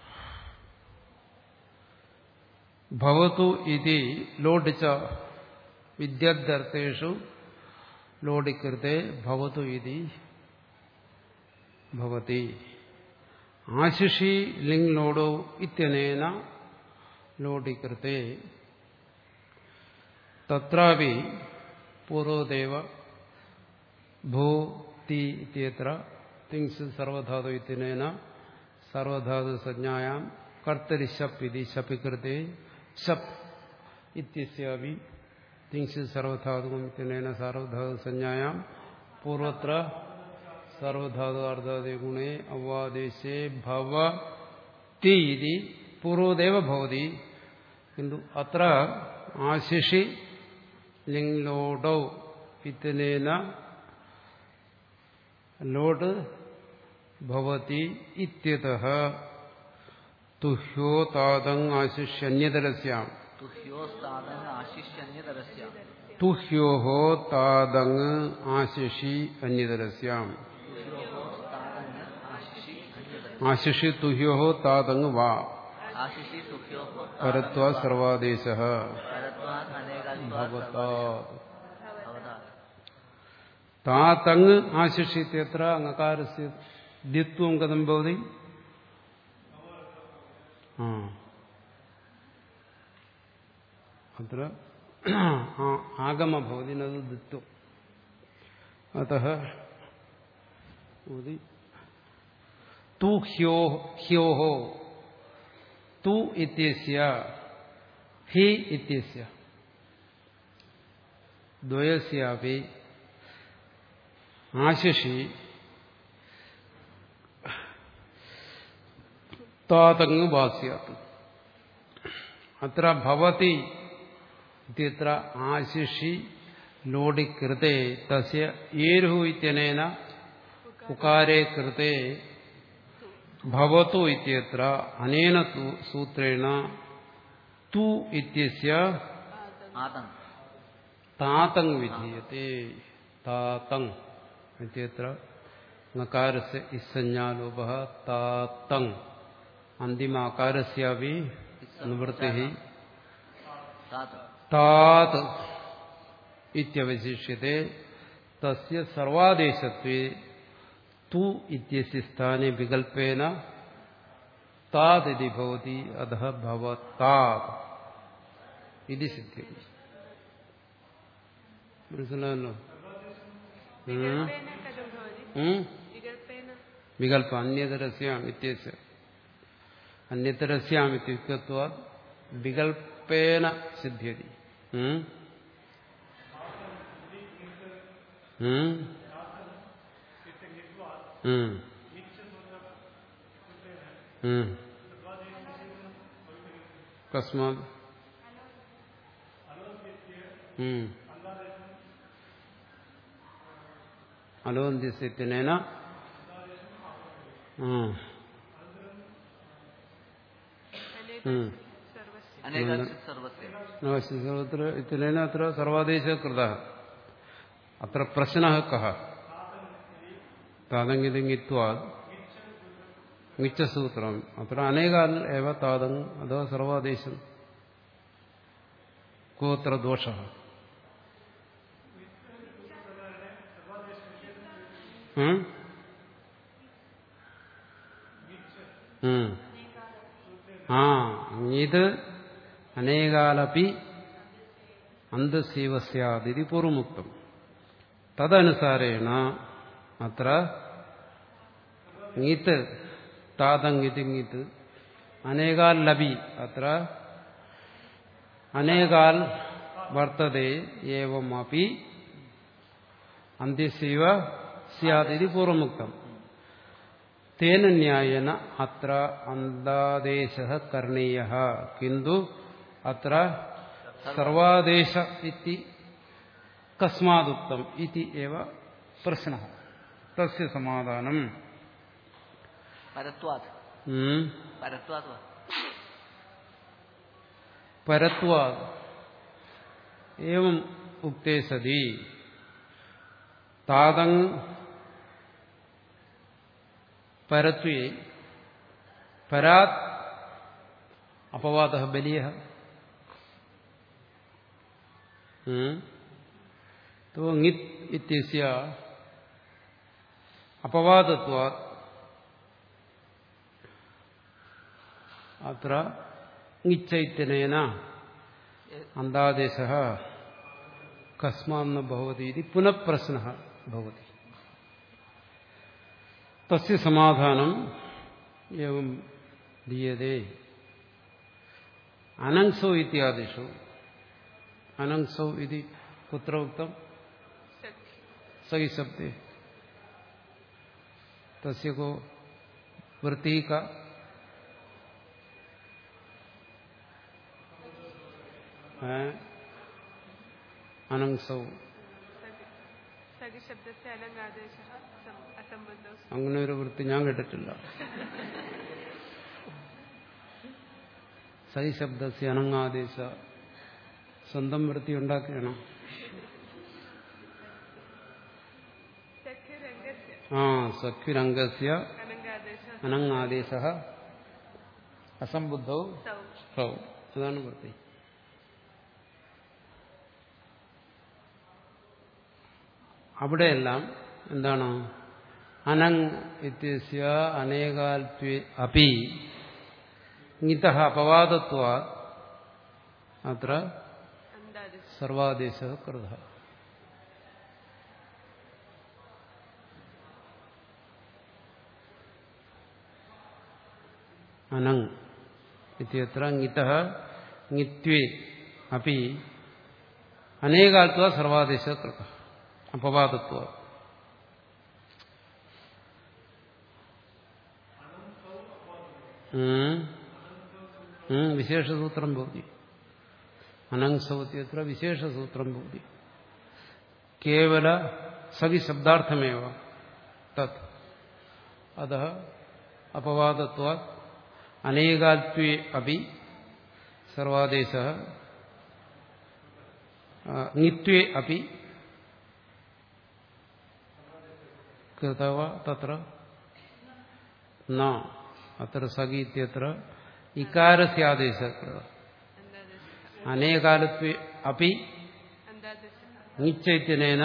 ഭവതു ഇതി ലോഡ് ച വിദ്യർത്ഥേഷു ലോഡിക്കൃത്തെ ഭവതു ഇതി ഭവതി ആശിഷി ലിംഗ് ലോഡോ ഇത്യനേന ലോഡിക്കൃത്തെ തത്രാപി പൂർവദേവ ഭൂ തി ഇത്യത്ര തിങ്സ് സർവധാതു ഇത്യനേന സർവധാതു സംജ്ഞായാം കർത്തരി ശപ്പ് ഇതി ശപ്പികൃത്തെ ശപ്പ് ഇത്യസ്യാപി തിങ്സ് സർവധാതുകം ഇത്യനേന സർവധാതു സംജ്ഞായാം പൂർവത്ര സർവധാതു അർദ്ധാദി ഗുണേ അവ്വാദേശേ ഭവ തി ഇതി പൂർവദേവ ഭവതി കിന്തു അത്ര ആശിഷി ലിംഗ് ലോഡൗ ഇത്യനേന ലോഡ് ഭവതി ഇത്യതഃ തുഹ്യോ താതങ് ആശിഷ്യന്യതരസ്യാം തുഹ്യോസ്താദൻ ആശിഷ്യന്യതരസ്യ തുഹ്യോഹോ താതങ് ആശിഷി അന്യതരസ്യാം തുഹ്യോസ്താദൻ ആശിഷി അന്യതരസ്യ ആശിഷി തുഹ്യോഹോ താതങ് വാ ആശിഷി തുഹ്യോ പരത്വ സർവാദേശ പരത്വാത് അനേകാത്വാത് ഭവതാ ഭവതാ താതങ് ആശിഷ്യത്ര അങ്ങകാരസ്യ ദ്വിത്വം കഥം ഭവതി ആ അത്ര ആഗമ ഭവതി നത് ദ്വിത്വം അतः ഭവതി തു ഹ്യോ ഹ്യോഹോ തു ഇത്യസ്യ ഹി ഇത്യസ്യ ദ്വയസ്യാപി ആശിഷി താതങ് വാസ്യാത് അത്ര ഭവതി ഇത്യത്ര ആശിഷി ലോഡി കൃതേ തസ്യ ഏരു ഇത്യനേന ഉകാരേ കൃതേ ഭവതു ഇത്യത്ര അനേന തു സൂത്രേണ തു ഇത്യസ്യ ആതങ് താതങ് വിധീയത്തെ താതങ് ഇത്യത്ര നകാരസ്യ ഇസഞ്ജാലോപ താതങ് അന്തിമാകാരസ്യാപി നിവൃത്തി താത് താത് ഇത്യവശിഷ്യത്തെ തസ്യ സർവാദേശത്വേ തു ഇത്യസ്യ സ്ഥാനെ വികൽപ്പേന താദിതി ഭവതി അധ ഭവതാത് ഇത് സിദ്ധ്യം മനസ്സിലായല്ലോ ഉം. വികൽപ്പേന കഥം ഭവതി ഉം? വികൽപ്പേന വികല്പ അന്യതരസ്യാം ഇത്യസ്യ അന്യതരസ്യാം ഇത്യുക്തത്വാ വികൽപ്പേന സിദ്ധ്യതി ഉം? ഉം? ഉം. ഉം. കസ്മാത് ഉം. അലോന്ത്യസ്യത്തിനേന ഉം. അനേക ഉം. സർവസ്യ അനേകാംശ സർവസ്യ സർവത്ര ഇത്തിനേന അത്ര സർവാദേശ കൃത അത്ര പ്രശ്ന കഹ താതങ്ങിതിങ്ങിത്വാ മിച്ചസൂത്രം അത്ര അനേകാൽ ഏവ താതങ് അതോ സർവാദേശം കോത്ര ദോഷ ഉം? ഉം. ആ ഇത് അനേകാലപി അന്തസീവസ്യാദിതി പൂർവമുക്തം തദനുസാരേണ അത്ര ങ്ങിത്ത് താതങ്ങിത് ങ്ങിത്ത് അനേകാൽ ലഭി അത്ര അനേകാൽ വർത്തതെ ഏവമപി അന്ത്യസീവ സ്യാദിതി പൂർവമുക്തം തേന ന്യായേന അത്ര അന്താദേശ കരണീയ കിന്തു അത്ര സർവാദേശ ഇതി കസ്മാദുക്തം ഇതി ഏവ പ്രശ്ന തസ്യ സമാധാനം പരത്വാത് ഉം. പരത്വാത് വാ. പരത്വാദ് ഏവം ഉക്തേ സതി താതങ് പരത്വേ പരാത് അപവാദ ബലിയ ഉം. तो ङित् इत्यस्य अपवादत्वात् अत्र ङिच्चैत्यनेन अन्दादेशः कस्मान्न भवति इति पुनः प्रश्नः भवति तस्य समाधानम् एवं दीयते अनङ्सौ इत्यादिषु अनङ्सौ इति कुत्र उक्तम् सखी सही शब्दे तस्य को वृत्ति का है अनंसौ സഖി സഖി ശബ്ദത്തെ അലങ്കാദേശ അസംബന്ധം അങ്ങനെ ഒരു വൃത്തി ഞാൻ കേട്ടിട്ടില്ല സൈ ശബ്ദസ്യ അനങ്ങാദേശ സ്വന്തം വൃത്തി ഉണ്ടാക്കുകയാണ് സഖ്യ രംഗസ്യ ആ സഖ്യുരംഗസ്യ അലങ്കാദേശ അനങ്ങാദേശ അസംബുദ്ധൗ സൗ ഹൗ അതാണ് വൃത്തി അവിടെയെല്ലാം എന്താണ് അനങ് ഇത്യസ്യ അനേകാൽത്വ അപി ഇത അപവാദത്വാ അത്ര അന്താദേശ സർവാദേശ കൃത അനങ് ഇത്യത്ര ങ്ങിത ങ്ങിത്വേ അപ്പി അനേകാത്വ സർവാദേശ കൃത അപവാദത്വ വിശേഷസൂത്രം ഭവതി അനങ്സവത്യത്ര വിശേഷസൂത്രം ഭവതി കേവല സവി ശബ്ദാർത്ഥമേവ തത് അത അപവാദത്വാ അനേകാത്വേ അപി സർവാദേശ നിത്വേ അപി കൃതവ തത്ര ന അത്ര സഖി ഇത്യത്ര ഇകാരസ്യാദേശ കൃത അന്താദേശ അനേകാലത്വേ അപി അന്താദേശ നിശ്ചൈത്യനേന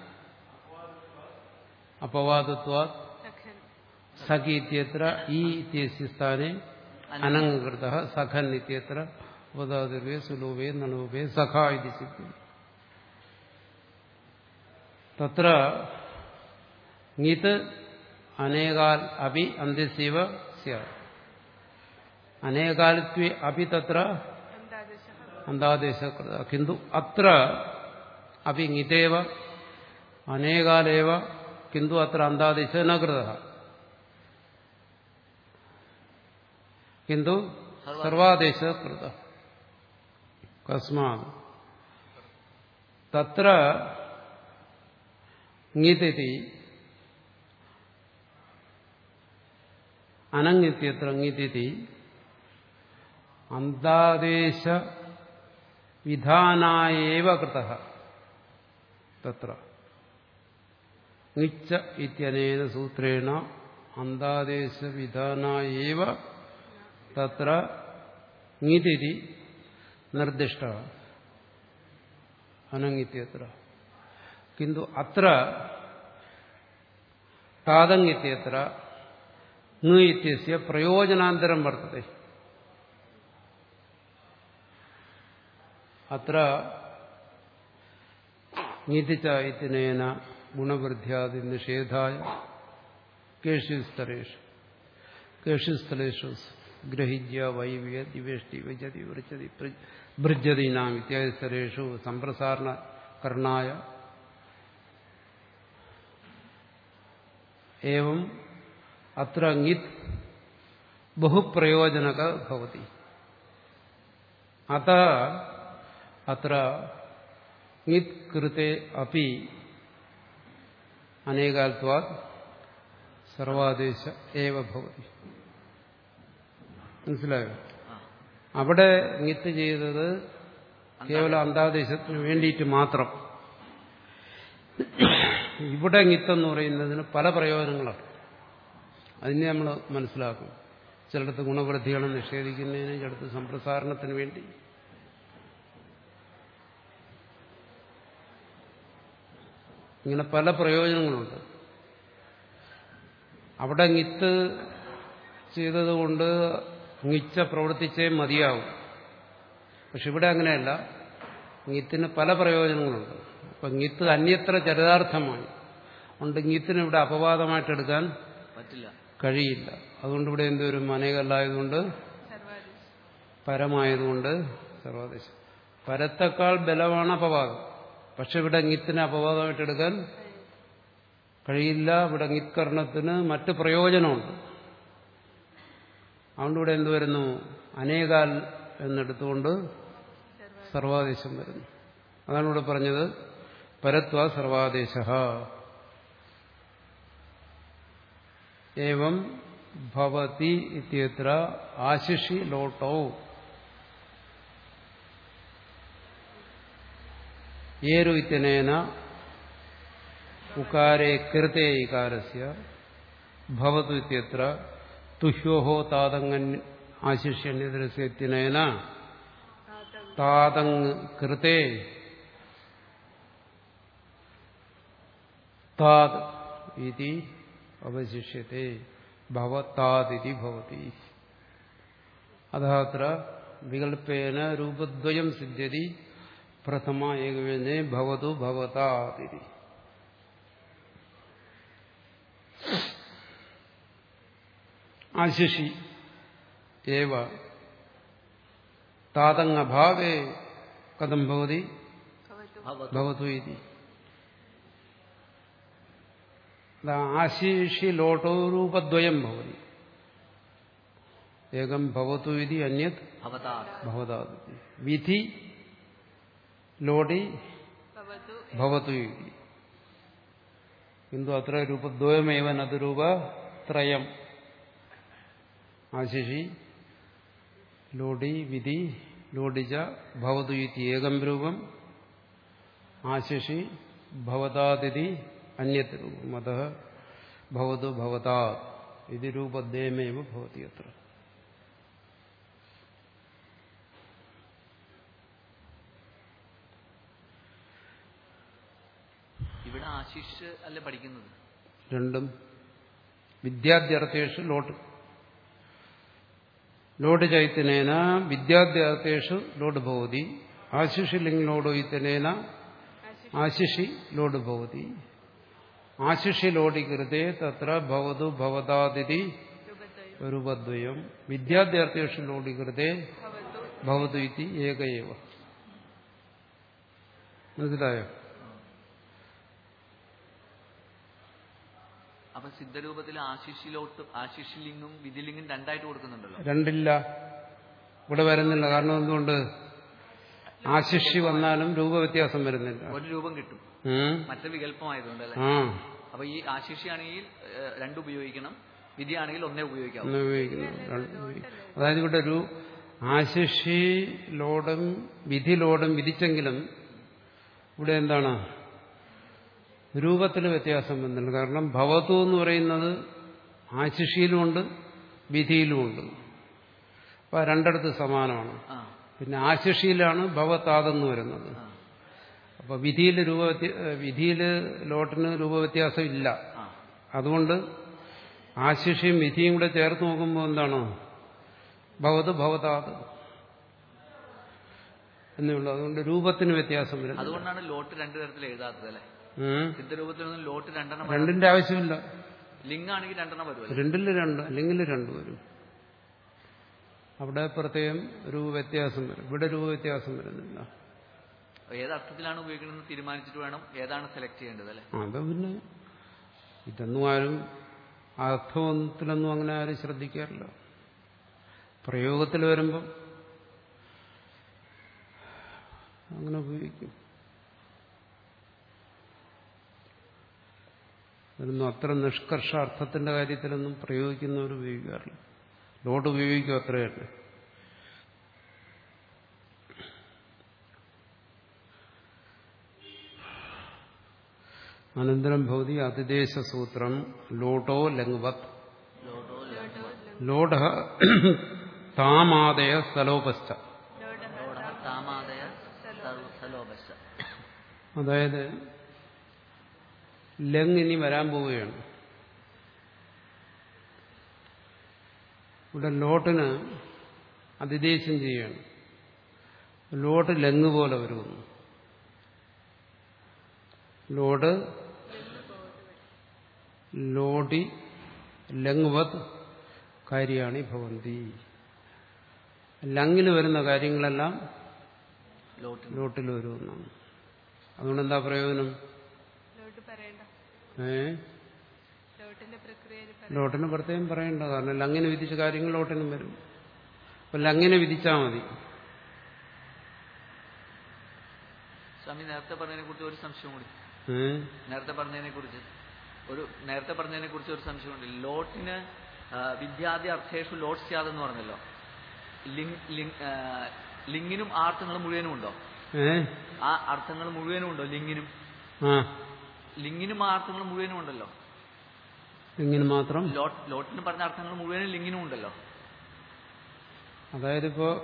അപവാദത്വാ സഖൻ സഖി ഇത്യത്ര ഈ ഇത്യസ്യ സ്ഥാനെ അനംകൃത സഖൻ ഇത്യത്ര ഉപദാതിർവേ സുലോഭേ നണോഭേ സഖ ഇതി സിദ്ധി തത്ര ങ്ങിത് അനേകാൽ അപി അന്ത്യസീവ സ്യാത് അനേകാലത്വേ അപി തത്ര അന്താദേശ അന്താദേശകൃത കിന്തു അത്ര അപി ങ്ങിതേവ അനേകാലേവ കിന്തു അത്ര അന്താദേശ ന കൃത കിന്തു സർവാദേശ കൃത കസ്മാത് തത്ര ങ്ങിതി അനങ്ങിത്യത്ര ങ്ങിതി അന്താദേശ വിധാനായേവ കൃത തത്ര നിച്ച ഇത്യനേന സൂത്രേണ അന്താദേശ വിധാനായേവ തത്ര ങ്ങിതി നിർദ്ദിഷ്ട അനങ്ങിത്യത്ര കിന്തു അത്ര താതങ്ങിത്യത്ര ങ് ഇത്യസ്യ പ്രയോജനാന്തരം വർത്തത്തെ അത്ര നീതിച്ച ഇത്തിനേന ഗുണവൃദ്ധ്യാദി നിഷേധായ കേഷു സ്ഥലേഷു കേഷു സ്ഥലേഷു ഗ്രഹിജ്യ വൈവ്യ ദിവേഷ്ടി വജതി വൃച്ചതി ഭൃജതീനാം ഇത്യാദി സ്ഥലേഷു സംപ്രസാരണകരണായ ഏവം അത്ര ങ്ങിത് ബഹുപ്രയോജനക ഭവതി അത അത്ര ങ്ങിത് കൃത്തെ അപ്പി അനേകാൽത്വാത് സർവാദേശ ഏവ ഭവതി മനസ്സിലായോ അവിടെ ങ്ങിത്ത് ചെയ്തത് കേവലം അന്താദേശത്തിന് വേണ്ടിയിട്ട് മാത്രം ഇവിടെ ങ്ങിത്തെന്ന് പറയുന്നതിന് പല പ്രയോജനങ്ങളാണ് അതിനെ നമ്മൾ മനസ്സിലാക്കും ചിലടത്ത് ഗുണവൃദ്ധികളെ നിഷേധിക്കുന്നതിന് ചിലടത്ത് സംപ്രസാരണത്തിന് വേണ്ടി ഇങ്ങനെ പല പ്രയോജനങ്ങളുണ്ട് അവിടെങ്ങിത്ത് ചെയ്തതുകൊണ്ട്ങ്ങിച്ച പ്രവർത്തിച്ചേ മതിയാവും പക്ഷെ ഇവിടെ അങ്ങനെയല്ല ഗീത്തിന് പല പ്രയോജനങ്ങളുണ്ട് അപ്പൊ ഗീത്ത് അന്യത്ര ചരിതാർത്ഥമായി അതുകൊണ്ട് ഗീത്തിന് ഇവിടെ അപവാദമായിട്ടെടുക്കാൻ പറ്റില്ല കഴിയില്ല അതുകൊണ്ട് ഇവിടെ എന്തൊരു മനേകല്ലായതുകൊണ്ട് സർവാദേശം പരമായതുകൊണ്ട് സർവാദേശം പരത്തേക്കാൾ ബലമാണ് അപവാദം പക്ഷെ ഇവിടെ ഗീത്തിന് അപവാദമായിട്ടെടുക്കാൻ കഴിയില്ല ഇവിടെ ഗിത്കർണത്തിന് മറ്റ് പ്രയോജനമുണ്ട് അതുകൊണ്ട് ഇവിടെ എന്ത് വരുന്നു അനേകാൽ എന്നെടുത്തുകൊണ്ട് സർവാദേശം വരുന്നു അതാണ് ഇവിടെ പറഞ്ഞത് പരത്വ സർവാദേശ ഏവം ഭവതി ഇത്യത്ര ആശിഷി ലോട്ടോ ഏരു ഇത്യനേന ഉകാരേ കൃതേ ഇകാരസ്യ ഭവതു ഇത്യത്ര തുഹ്യോഹോ താതങ്ങൻ ആശിഷ്യന്യതരസ്യത്തിനേന താതങ് കൃതേ താത് ഇതി അവശിഷ്യത്തെ ഭവത്താദിതി ഭവതി അത്ര വികൽപ്പേന രൂപദ്വയം സിദ്ധ്യതി പ്രഥമ ഏകവേനെ ഭവതു ഭവതാതിരി ആശിഷി ഏവ താതങ്ങഭാവേ കഥം ഭവതി ഭവതു ഭവതു ഇതി ആശിഷി ലോട്ടോ രൂപദ്വയം ഭവതി ഏകം ഭവതു ഇതി അന്യത് ഭവതാ ഭവതാതി വിധി ലോടി ഭവതു ഭവതു ഇതി കിന്തു അത്ര രൂപദ്വയമേവ നത് രൂപത്രയം ആശിഷി ലോടി വിധി ലോഡിച്ച ഭവതു ഇതി ഏകം രൂപം ആശിഷി ഭവതാതിഥി അന്യത് രൂപം അത ഭവതു ഭവതാ ഇത് രൂപദ്വയമേവ ഭവതി അത്ര ഇവിടെ ആശിഷ് അല്ലേ പഠിക്കുന്നത് രണ്ടും വിദ്യാദ്യർത്ഥേഷു ലോട്ട് ലോഡ് ചൈത്തനേന വിദ്യാദ്യർത്ഥേഷു ലോഡ് ഭവതി ആശിഷി ലിംഗ് ലോഡ് ഇത്തനേന ആശിഷി ലോഡ് ഭവതി ആശിഷി ലോഡി കൃതേ തത്ര ഭവതു ഭവതാതിഥി രൂപദ്വയം രൂപദ്വയം വിദ്യാദ്യർത്ഥേഷു ലോഡി കൃതേ ഭവതു ഭവതു ഇതി ഏകയേവ മനസ്സിലായോ അപ്പൊ സിദ്ധരൂപത്തിൽ ആശിഷിലോട്ട് ആശിഷിലിംഗും വിധിലിംഗും രണ്ടായിട്ട് കൊടുക്കുന്നുണ്ടല്ലോ രണ്ടില്ല ഇവിടെ വരുന്നില്ല കാരണം എന്തുകൊണ്ട് ആശിഷി വന്നാലും രൂപവ്യത്യാസം വരുന്നില്ല ഒരു രൂപം കിട്ടും ഉം. മറ്റേ വികല്പമായതുകൊണ്ട് അല്ലെ ആ അപ്പൊ ഈ ആശിഷിയാണെങ്കിൽ ഏഹ്, രണ്ട് ഉപയോഗിക്കണം വിധിയാണെങ്കിൽ ഒന്നേ ഉപയോഗിക്കാം എന്ന് ഉപയോഗിക്കുന്നു രണ്ട് ഉപയോഗിക്കുന്നു. അതായത് ഇവിടെ ഒരു ആശിഷി ലോഡും വിധി ലോഡും വിധിച്ചെങ്കിലും ഇവിടെ എന്താണ് രൂപത്തിൽ വ്യത്യാസം വന്നില്ല കാരണം ഭവതു എന്ന് പറയുന്നത് ആശിഷിയിലുമുണ്ട് വിധിയിലുമുണ്ട് അപ്പൊ ആ രണ്ടിടത്ത് സമാനമാണ് ആ പിന്നെ ആശിഷിയിലാണ് ഭവത്താതെന്ന് വരുന്നത് ആ അപ്പൊ വിധിയിൽ രൂപ വിധിയിൽ ലോട്ടിന് രൂപവ്യത്യാസം ഇല്ല ആ അതുകൊണ്ട് ആശിഷയും വിധിയും കൂടെ ചേർത്ത് നോക്കുമ്പോൾ എന്താണ് ഭവത് ഭവതാത് എന്നുള്ളൂ അതുകൊണ്ട് രൂപത്തിന് വ്യത്യാസം വരും അതുകൊണ്ടാണ് ലോട്ട് രണ്ടു തരത്തിൽ എഴുതാത്തത് അല്ലെ ഉം. സിദ്ധരൂപത്തിൽ നിന്ന് ലോട്ട് രണ്ടെണ്ണം വരാം. രണ്ടിന്റെ ആവശ്യമില്ല ലിംഗാണെങ്കിൽ രണ്ടെണ്ണം വരുമല്ലോ രണ്ടിൽ രണ്ട് അല്ലെങ്കിൽ രണ്ട് വരും അവിടെ പ്രത്യേകം രൂപ വ്യത്യാസം വരും ഇവിടെ രൂപ വ്യത്യാസം വരുന്നില്ല അപ്പൊ ഏത് അർത്ഥത്തിലാണ് ഉപയോഗിക്കണമെന്ന് തീരുമാനിച്ചിട്ട് വേണം ഏതാണ് സെലക്ട് ചെയ്യേണ്ടത് അല്ലെ അത് പിന്നെ ഇതൊന്നും ആരും അർത്ഥത്തിലൊന്നും അങ്ങനെ ആരും ശ്രദ്ധിക്കാറില്ല പ്രയോഗത്തിൽ വരുമ്പം അങ്ങനെ ഉപയോഗിക്കും അതൊന്നും അത്ര നിഷ്കർഷ അർത്ഥത്തിന്റെ കാര്യത്തിലൊന്നും പ്രയോഗിക്കുന്നവർ ഉപയോഗിക്കാറില്ല ലോട്ട് ഉപയോഗിക്കും അത്രയല്ല അനന്തരം ഭവതി അതിദേശ സൂത്രം ലോട്ടോ ലംഗ്വത് ലോട്ടോ ലോഢ താമാദയ സ്ഥലോപസ്ഥ ലോട താമാദയ സലോപശ അതായത് ലങ് ഇനി വരാൻ പോവുകയാണ് ഇവിടെ ലോട്ടിന് അതിദേശം ചെയ്യുകയാണ് ലോട്ട് ലങ് പോലെ വരുന്നു ലോഡ് ലോടി ലങ്വത് കാര്യമാണ് ഭവന്തി ലങ്ങിൽ വരുന്ന കാര്യങ്ങളെല്ലാം ലോട്ടിന് ലോട്ടിൽ വരുമെന്നാണ് അതുകൊണ്ട് എന്താ പ്രയോജനം ലോട്ട് പറയണ്ട ഏ ലോട്ടിന്റെ പ്രക്രിയയിൽ ലോട്ടിന് പ്രത്യേകം പറയണ്ട കാരണം ലങ്ങിന് വിധിച്ച കാര്യങ്ങൾ ലോട്ടിനും വരും അപ്പൊ ലങ്ങിനെ വിധിച്ചാൽ മതി സ്വാമി നേരത്തെ പറഞ്ഞതിനെ കുറിച്ച് ഒരു സംശയം കൂടി ഏ നേരത്തെ പറഞ്ഞതിനെ കുറിച്ച് ഒരു നേരത്തെ പറഞ്ഞതിനെ കുറിച്ച് ഒരു സംശയമുണ്ട് ലോട്ടിന് ആ, വിദ്യാദി അർത്ഥേഷു ലോട്ട് സ്യാദെന്ന് പറഞ്ഞല്ലോ ലിംഗ് ലിംഗ് ആ, ലിംഗിനും ആ അർത്ഥങ്ങൾ മുഴുവനും ഉണ്ടോ ഏ ആ അർത്ഥങ്ങൾ മുഴുവനും ഉണ്ടോ ലിംഗിനും ആ ലിംഗിനും ആ അർത്ഥങ്ങൾ മുഴുവനും ഉണ്ടല്ലോ ഇങ്ങനെ മാത്രം ലോട്ട് ലോട്ടിന് പറഞ്ഞ അർത്ഥങ്ങൾ മുഴുവനും ലിംഗിനും ഉണ്ടല്ലോ അതായത് ഇപ്പോ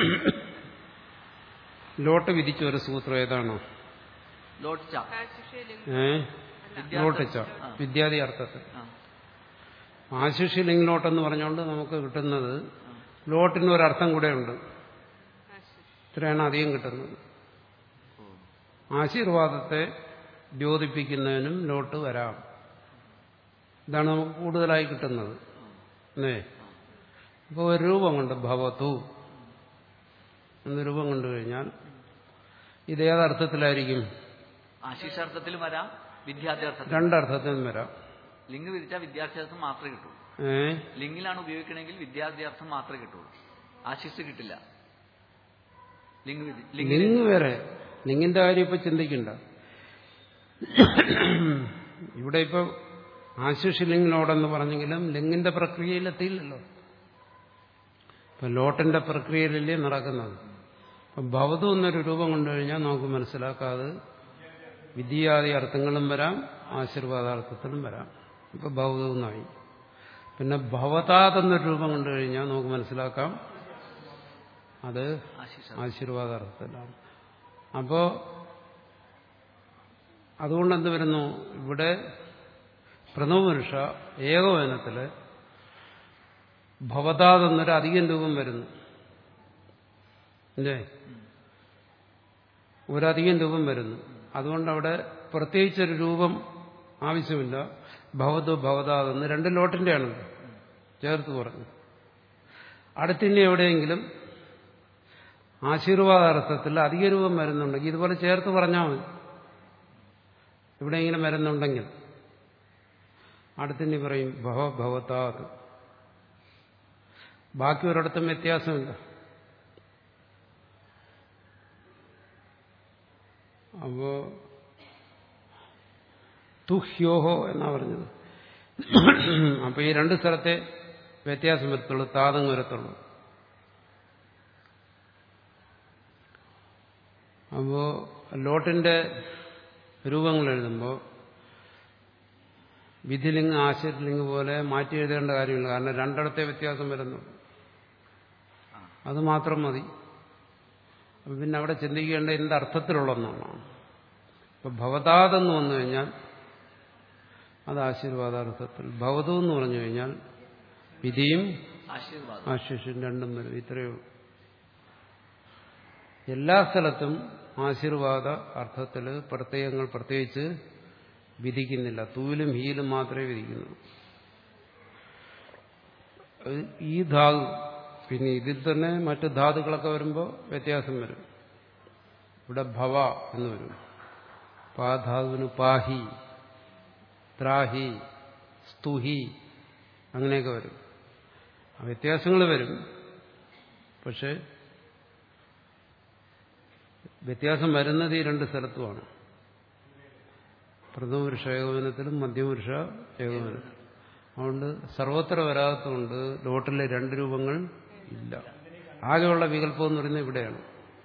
ലോട്ട് വിധിച്ച ഒരു സൂത്രം ഏതാണോ ലോട്ട് ച ആശിഷയിലും ഏ വിദ്യാർത്ഥി- ലോട്ടിച്ച ആ. വിദ്യാദി അർത്ഥത്തിൽ ആ, ആശിഷി ലിംഗ് ലോട്ടെന്ന് പറഞ്ഞുകൊണ്ട് നമുക്ക് കിട്ടുന്നത് ആ. ലോട്ടിന് ഒരർത്ഥം കൂടെ ഉണ്ട് ആശിഷ് ഇത്രയാണ് അധികം കിട്ടുന്നത് ഓ. ആശീർവാദത്തെ ദ്യോതിപ്പിക്കുന്നതിനും ലോട്ട് വരാം ഇതാണ് നമുക്ക് കൂടുതലായി കിട്ടുന്നത് അല്ലേ അപ്പോൾ ഒരു രൂപം കൊണ്ട് ഭവതു എന്ന രൂപം കണ്ടു കഴിഞ്ഞാൽ ഇതേതർത്ഥത്തിലായിരിക്കും ആശിഷാർത്ഥത്തിലും വരാം വിദ്യാർത്ഥി രണ്ടർത്ഥത്തിനും വരാം ലിംഗ് വിധിച്ചാൽ വിദ്യാർത്ഥിയർത്ഥം മാത്രമേ കിട്ടുള്ളൂ ഏ ലിംഗിലാണ് ഉപയോഗിക്കണമെങ്കിൽ വിദ്യാർത്ഥിയർത്ഥം മാത്രമേ കിട്ടുള്ളൂ ആശിസ് കിട്ടില്ല ലിംഗ് വിധി ലിംഗിന് ലിംഗ് വേറെ ലിംഗിന്റെ കാര്യം ഇപ്പൊ ചിന്തിക്കണ്ട ഇവിടെ ഇപ്പൊ ആശിഷ് ലിംഗിനോടെന്ന് പറഞ്ഞെങ്കിലും ലിംഗിന്റെ പ്രക്രിയയിലെത്തിയില്ലല്ലോ ഇപ്പൊ ലോട്ടിന്റെ പ്രക്രിയയിലല്ലേ നടക്കുന്നത് അപ്പൊ ഭവതു എന്നൊരു രൂപം കൊണ്ടുകഴിഞ്ഞാൽ നമുക്ക് മനസ്സിലാക്കാതെ വിദ്യാദി അർത്ഥങ്ങളും വരാം ആശീർവാദാർത്ഥത്തിലും വരാം ഇപ്പൊ ഭവതു എന്നായി പിന്നെ ഭവതാത് എന്നൊരു രൂപം കൊണ്ടുകഴിഞ്ഞാൽ നമുക്ക് മനസ്സിലാക്കാം അത് ആശിഷ ആശീർവാദാർത്ഥത്തിലാണ് അപ്പോ അതുകൊണ്ട് എന്ത് വരുന്നു ഇവിടെ പ്രണവപുരുഷ ഏകവചനത്തില് ഭവതാതെന്നൊരു അധികം രൂപം വരുന്നു അല്ലേ ഒരധികം രൂപം വരുന്നു അതുകൊണ്ട് അവിടെ പ്രത്യേകിച്ചൊരു രൂപം ആവശ്യമില്ല ഭവതു ഭവതാതെന്ന് രണ്ട് ലോട്ടിന്റെയാണ് ചേർത്ത് പറഞ്ഞു അടുത്തിനി എവിടെയെങ്കിലും ആശീർവാദാർത്ഥത്തിൽ അധിക രൂപം വരുന്നുണ്ടെങ്കിൽ ഇതുപോലെ ചേർത്ത് പറഞ്ഞാൽ മതി എവിടെയെങ്കിലും വരുന്നുണ്ടെങ്കിൽ അടുത്തിനി പറയും ഭവ ഭവതാത് ബാക്കി ഒരിടത്തും വ്യത്യാസമില്ല അപ്പോ തുഹ്യോഹോ എന്നാ പറഞ്ഞത് അപ്പൊ ഈ രണ്ട് സ്ഥലത്തെ വ്യത്യാസം വരത്തുള്ളൂ താതങ് വരത്തുള്ളൂ അപ്പോ ലോട്ടിന്റെ രൂപങ്ങൾ എഴുതുമ്പോൾ വിധിലിംഗ് ആശയലിംഗ് പോലെ മാറ്റി എഴുതേണ്ട കാര്യമില്ല കാരണം രണ്ടിടത്തെ വ്യത്യാസം വരുന്നു അത് മാത്രം മതി അപ്പൊ പിന്നെ അവിടെ ചിന്തിക്കേണ്ട എന്ത് അർത്ഥത്തിലുള്ളതെന്നാണ് ഇപ്പൊ ഭവതാതെന്ന് വന്നു കഴിഞ്ഞാൽ അത് ആശീർവാദാർത്ഥത്തിൽ ഭവതു എന്ന് പറഞ്ഞു കഴിഞ്ഞാൽ വിധിയും ആശീർവാദം ആശിഷും രണ്ടും വരും ഇത്രയേ ഉള്ളൂ എല്ലാ സ്ഥലത്തും ആശീർവാദ അർത്ഥത്തിൽ പ്രത്യയങ്ങൾ പ്രത്യേകിച്ച് വിധിക്കുന്നില്ല തൂലും ഹീലും മാത്രമേ വിധിക്കുന്നുള്ളൂ അത് ഈ ധാതു പിന്നെ ഇതിൽ തന്നെ മറ്റ് ധാതുക്കളൊക്കെ വരുമ്പോൾ വ്യത്യാസം വരും ഇവിടെ ഭവ എന്ന് വരും പാധാതുവിന് പാഹി ത്രാഹി സ്തുഹി അങ്ങനെയൊക്കെ വരും ആ വ്യത്യാസങ്ങൾ വരും പക്ഷെ വ്യത്യാസം വരുന്നത് ഈ രണ്ട് സ്ഥലത്തുമാണ് പ്രഥമപുരുഷ ഏകോപനത്തിലും മധ്യമപുരുഷ ഏകോപനത്തിലും അതുകൊണ്ട് സർവത്ര വരാത്തതുകൊണ്ട് ലോട്ടിലെ രണ്ട് രൂപങ്ങൾ ഇല്ല ആകെയുള്ള വികല്പം എന്ന് പറയുന്നത് ഇവിടെയാണ്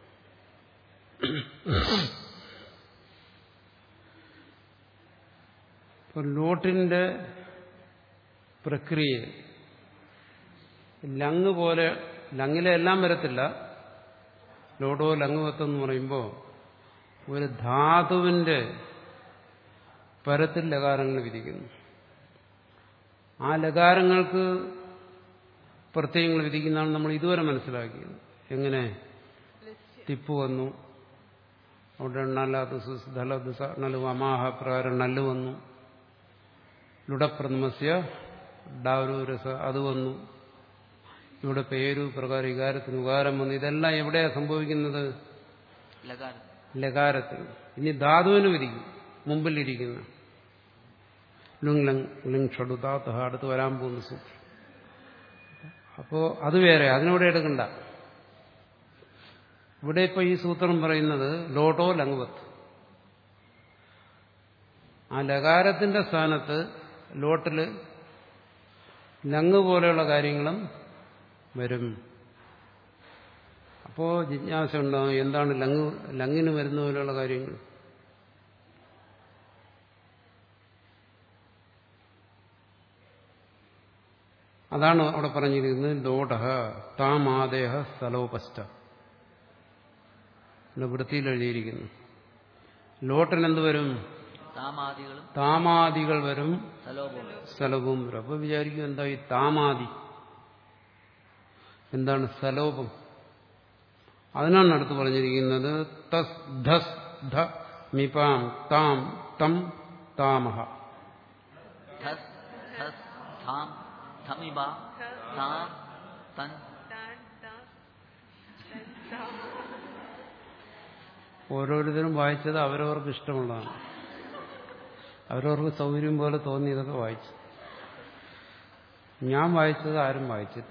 ഇപ്പൊ ലോട്ടിന്റെ പ്രക്രിയ ലങ് പോലെ ലങ്ങിലെ എല്ലാം വരത്തില്ല ലോഡോ ലങ്ങുവത്തെന്ന് പറയുമ്പോൾ ഒരു ധാതുവിന്റെ പരത്തിൽ ലകാരങ്ങൾ വിധിക്കുന്നു ആ ലകാരങ്ങൾക്ക് പ്രത്യയങ്ങൾ വിധിക്കുന്നതാണ് നമ്മൾ ഇതുവരെ മനസ്സിലാക്കിയത് എങ്ങനെ തിപ്പ് വന്നു അവിടെ നല്ലാത്ത ധലത് നല്ലു അമാഹ പ്രകാരം നല്ലു വന്നു ലുടപ്രഥമസ്യ ഡാവരൂരസ അത് വന്നു ഇവിടെ പേരു പ്രകാരം ഇകാരത്തിന് ഉകാരം വന്നു ഇതെല്ലാം എവിടെയാ സംഭവിക്കുന്നത് ലകാരം ലകാരത്തിൽ ഇനി ധാതുവിന് വിധിക്കും മുമ്പിലിരിക്കുന്ന ലുങ് ലങ് ലിങ് ഷഡു താത്ത അടുത്ത് വരാൻ പോകുന്ന സൂത്രം അപ്പോ അത് വേറെ അതിനോടെ എടുക്കണ്ട ഇവിടെ ഇപ്പൊ ഈ സൂത്രം പറയുന്നത് ലോട്ടോ ലങ്വത്ത് ആ ലകാരത്തിന്റെ സ്ഥാനത്ത് ലോട്ടില് ലങ് പോലെയുള്ള കാര്യങ്ങളും വരും അപ്പോ ജിജ്ഞാസ ഉണ്ടാകും എന്താണ് ലങ് ലങ്ങിന് വരുന്ന പോലെയുള്ള കാര്യങ്ങൾ അതാണ് അവിടെ പറഞ്ഞിരിക്കുന്നത് ലോഢ താമാദേഹ സ്ഥലോപസ്റ്റ വൃത്തിയിൽ എഴുതിയിരിക്കുന്നു ലോട്ടൻ എന്ത് വരും താമാദികളും താമാദികൾ വരും സലോപവും സ്ഥലവും വരും അപ്പൊ വിചാരിക്കും എന്താ ഈ താമാദി എന്താണ് സ്ഥലോപം അതിനാണ് അടുത്ത് പറഞ്ഞിരിക്കുന്നത് തസ് ധസ് ധ മിപാം താം തം താമഹ ധസ് ധസ് ധാം ധമിബ താം തൻ താൻ താ തൻ താ ഓരോരുത്തരും വായിച്ചത് അവരവർക്ക് ഇഷ്ടമുള്ളതാണ് അവരവർക്ക് സൗകര്യം പോലെ തോന്നി ഇതൊക്കെ വായിച്ചു ഞാൻ വായിച്ചത് ആരും വായിച്ചില്ല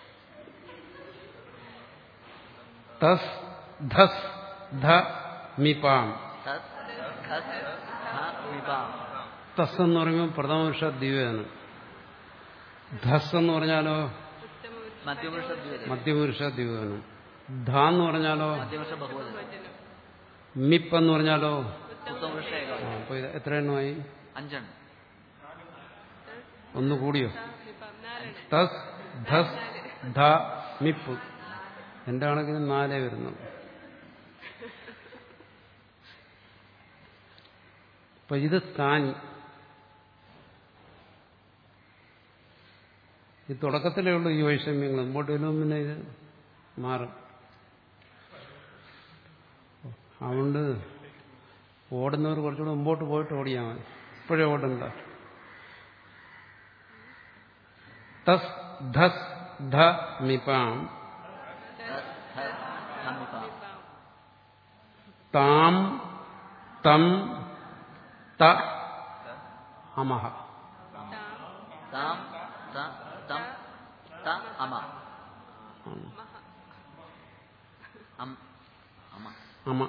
തസ് ധസ് ധ മിപാം തസ് ധസ് ധമിബ തസ് എന്ന് പറയുമ്പോൾ പ്രഥമപുരുഷ ദിവ്യാണ് ധസ് എന്ന് പറഞ്ഞാലോ മധ്യപുരുഷ ദ്വിവചനം മധ്യപുരുഷ ദിവ്യാണ് ധ എന്ന് പറഞ്ഞാലോ മധ്യപുരുഷ ബഹുവചനം മിപ്പ് എന്ന് പറഞ്ഞാലോ ഉത്തമപുരുഷ ആ, ഏകാദശം അപ്പൊ ഇത് എത്ര എണ്ണമായി അഞ്ചെണ്ണം ഒന്ന് കൂടിയോ ഇപ്പം നാലെണ്ണം തസ് ധസ് ധ മിപ്പ് എന്റെ കണക്കിന് നാലേ വരുന്നുള്ളൂ അപ്പൊ ഇത് സ്ഥാനി ഈ തുടക്കത്തിലേ ഉള്ളൂ ഈ വൈഷമ്യങ്ങൾ മുമ്പോട്ട് വരുമ്പോൾ പിന്നെ ഇത് മാറും അതുകൊണ്ട് ഓടുന്നവർ കുറച്ചുകൂടെ മുമ്പോട്ട് പോയിട്ട് ഓടിയാൽ മതി ഇപ്പോഴേ ഓടണ്ട തസ് ധസ് ധ മിപാം തസ് ധസ് ധമിബ താം തം ത അമഹ താം ത തം ത അമ അം അമ അമ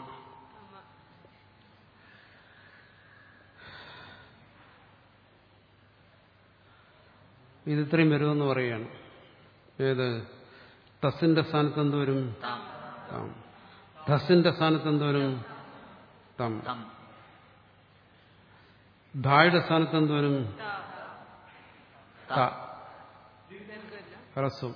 ഇത് ഇത്രയും വരുമെന്ന് പറയുകയാണ് ഏത് തസിന്റെ സ്ഥാനത്ത് എന്ത് വരും താം താം ധസിന്റെ സ്ഥാനത്ത് എന്ത് വരും തം തം ധായുടെ സ്ഥാനത്ത് എന്ത് വരും ത ഹ്രസ്വം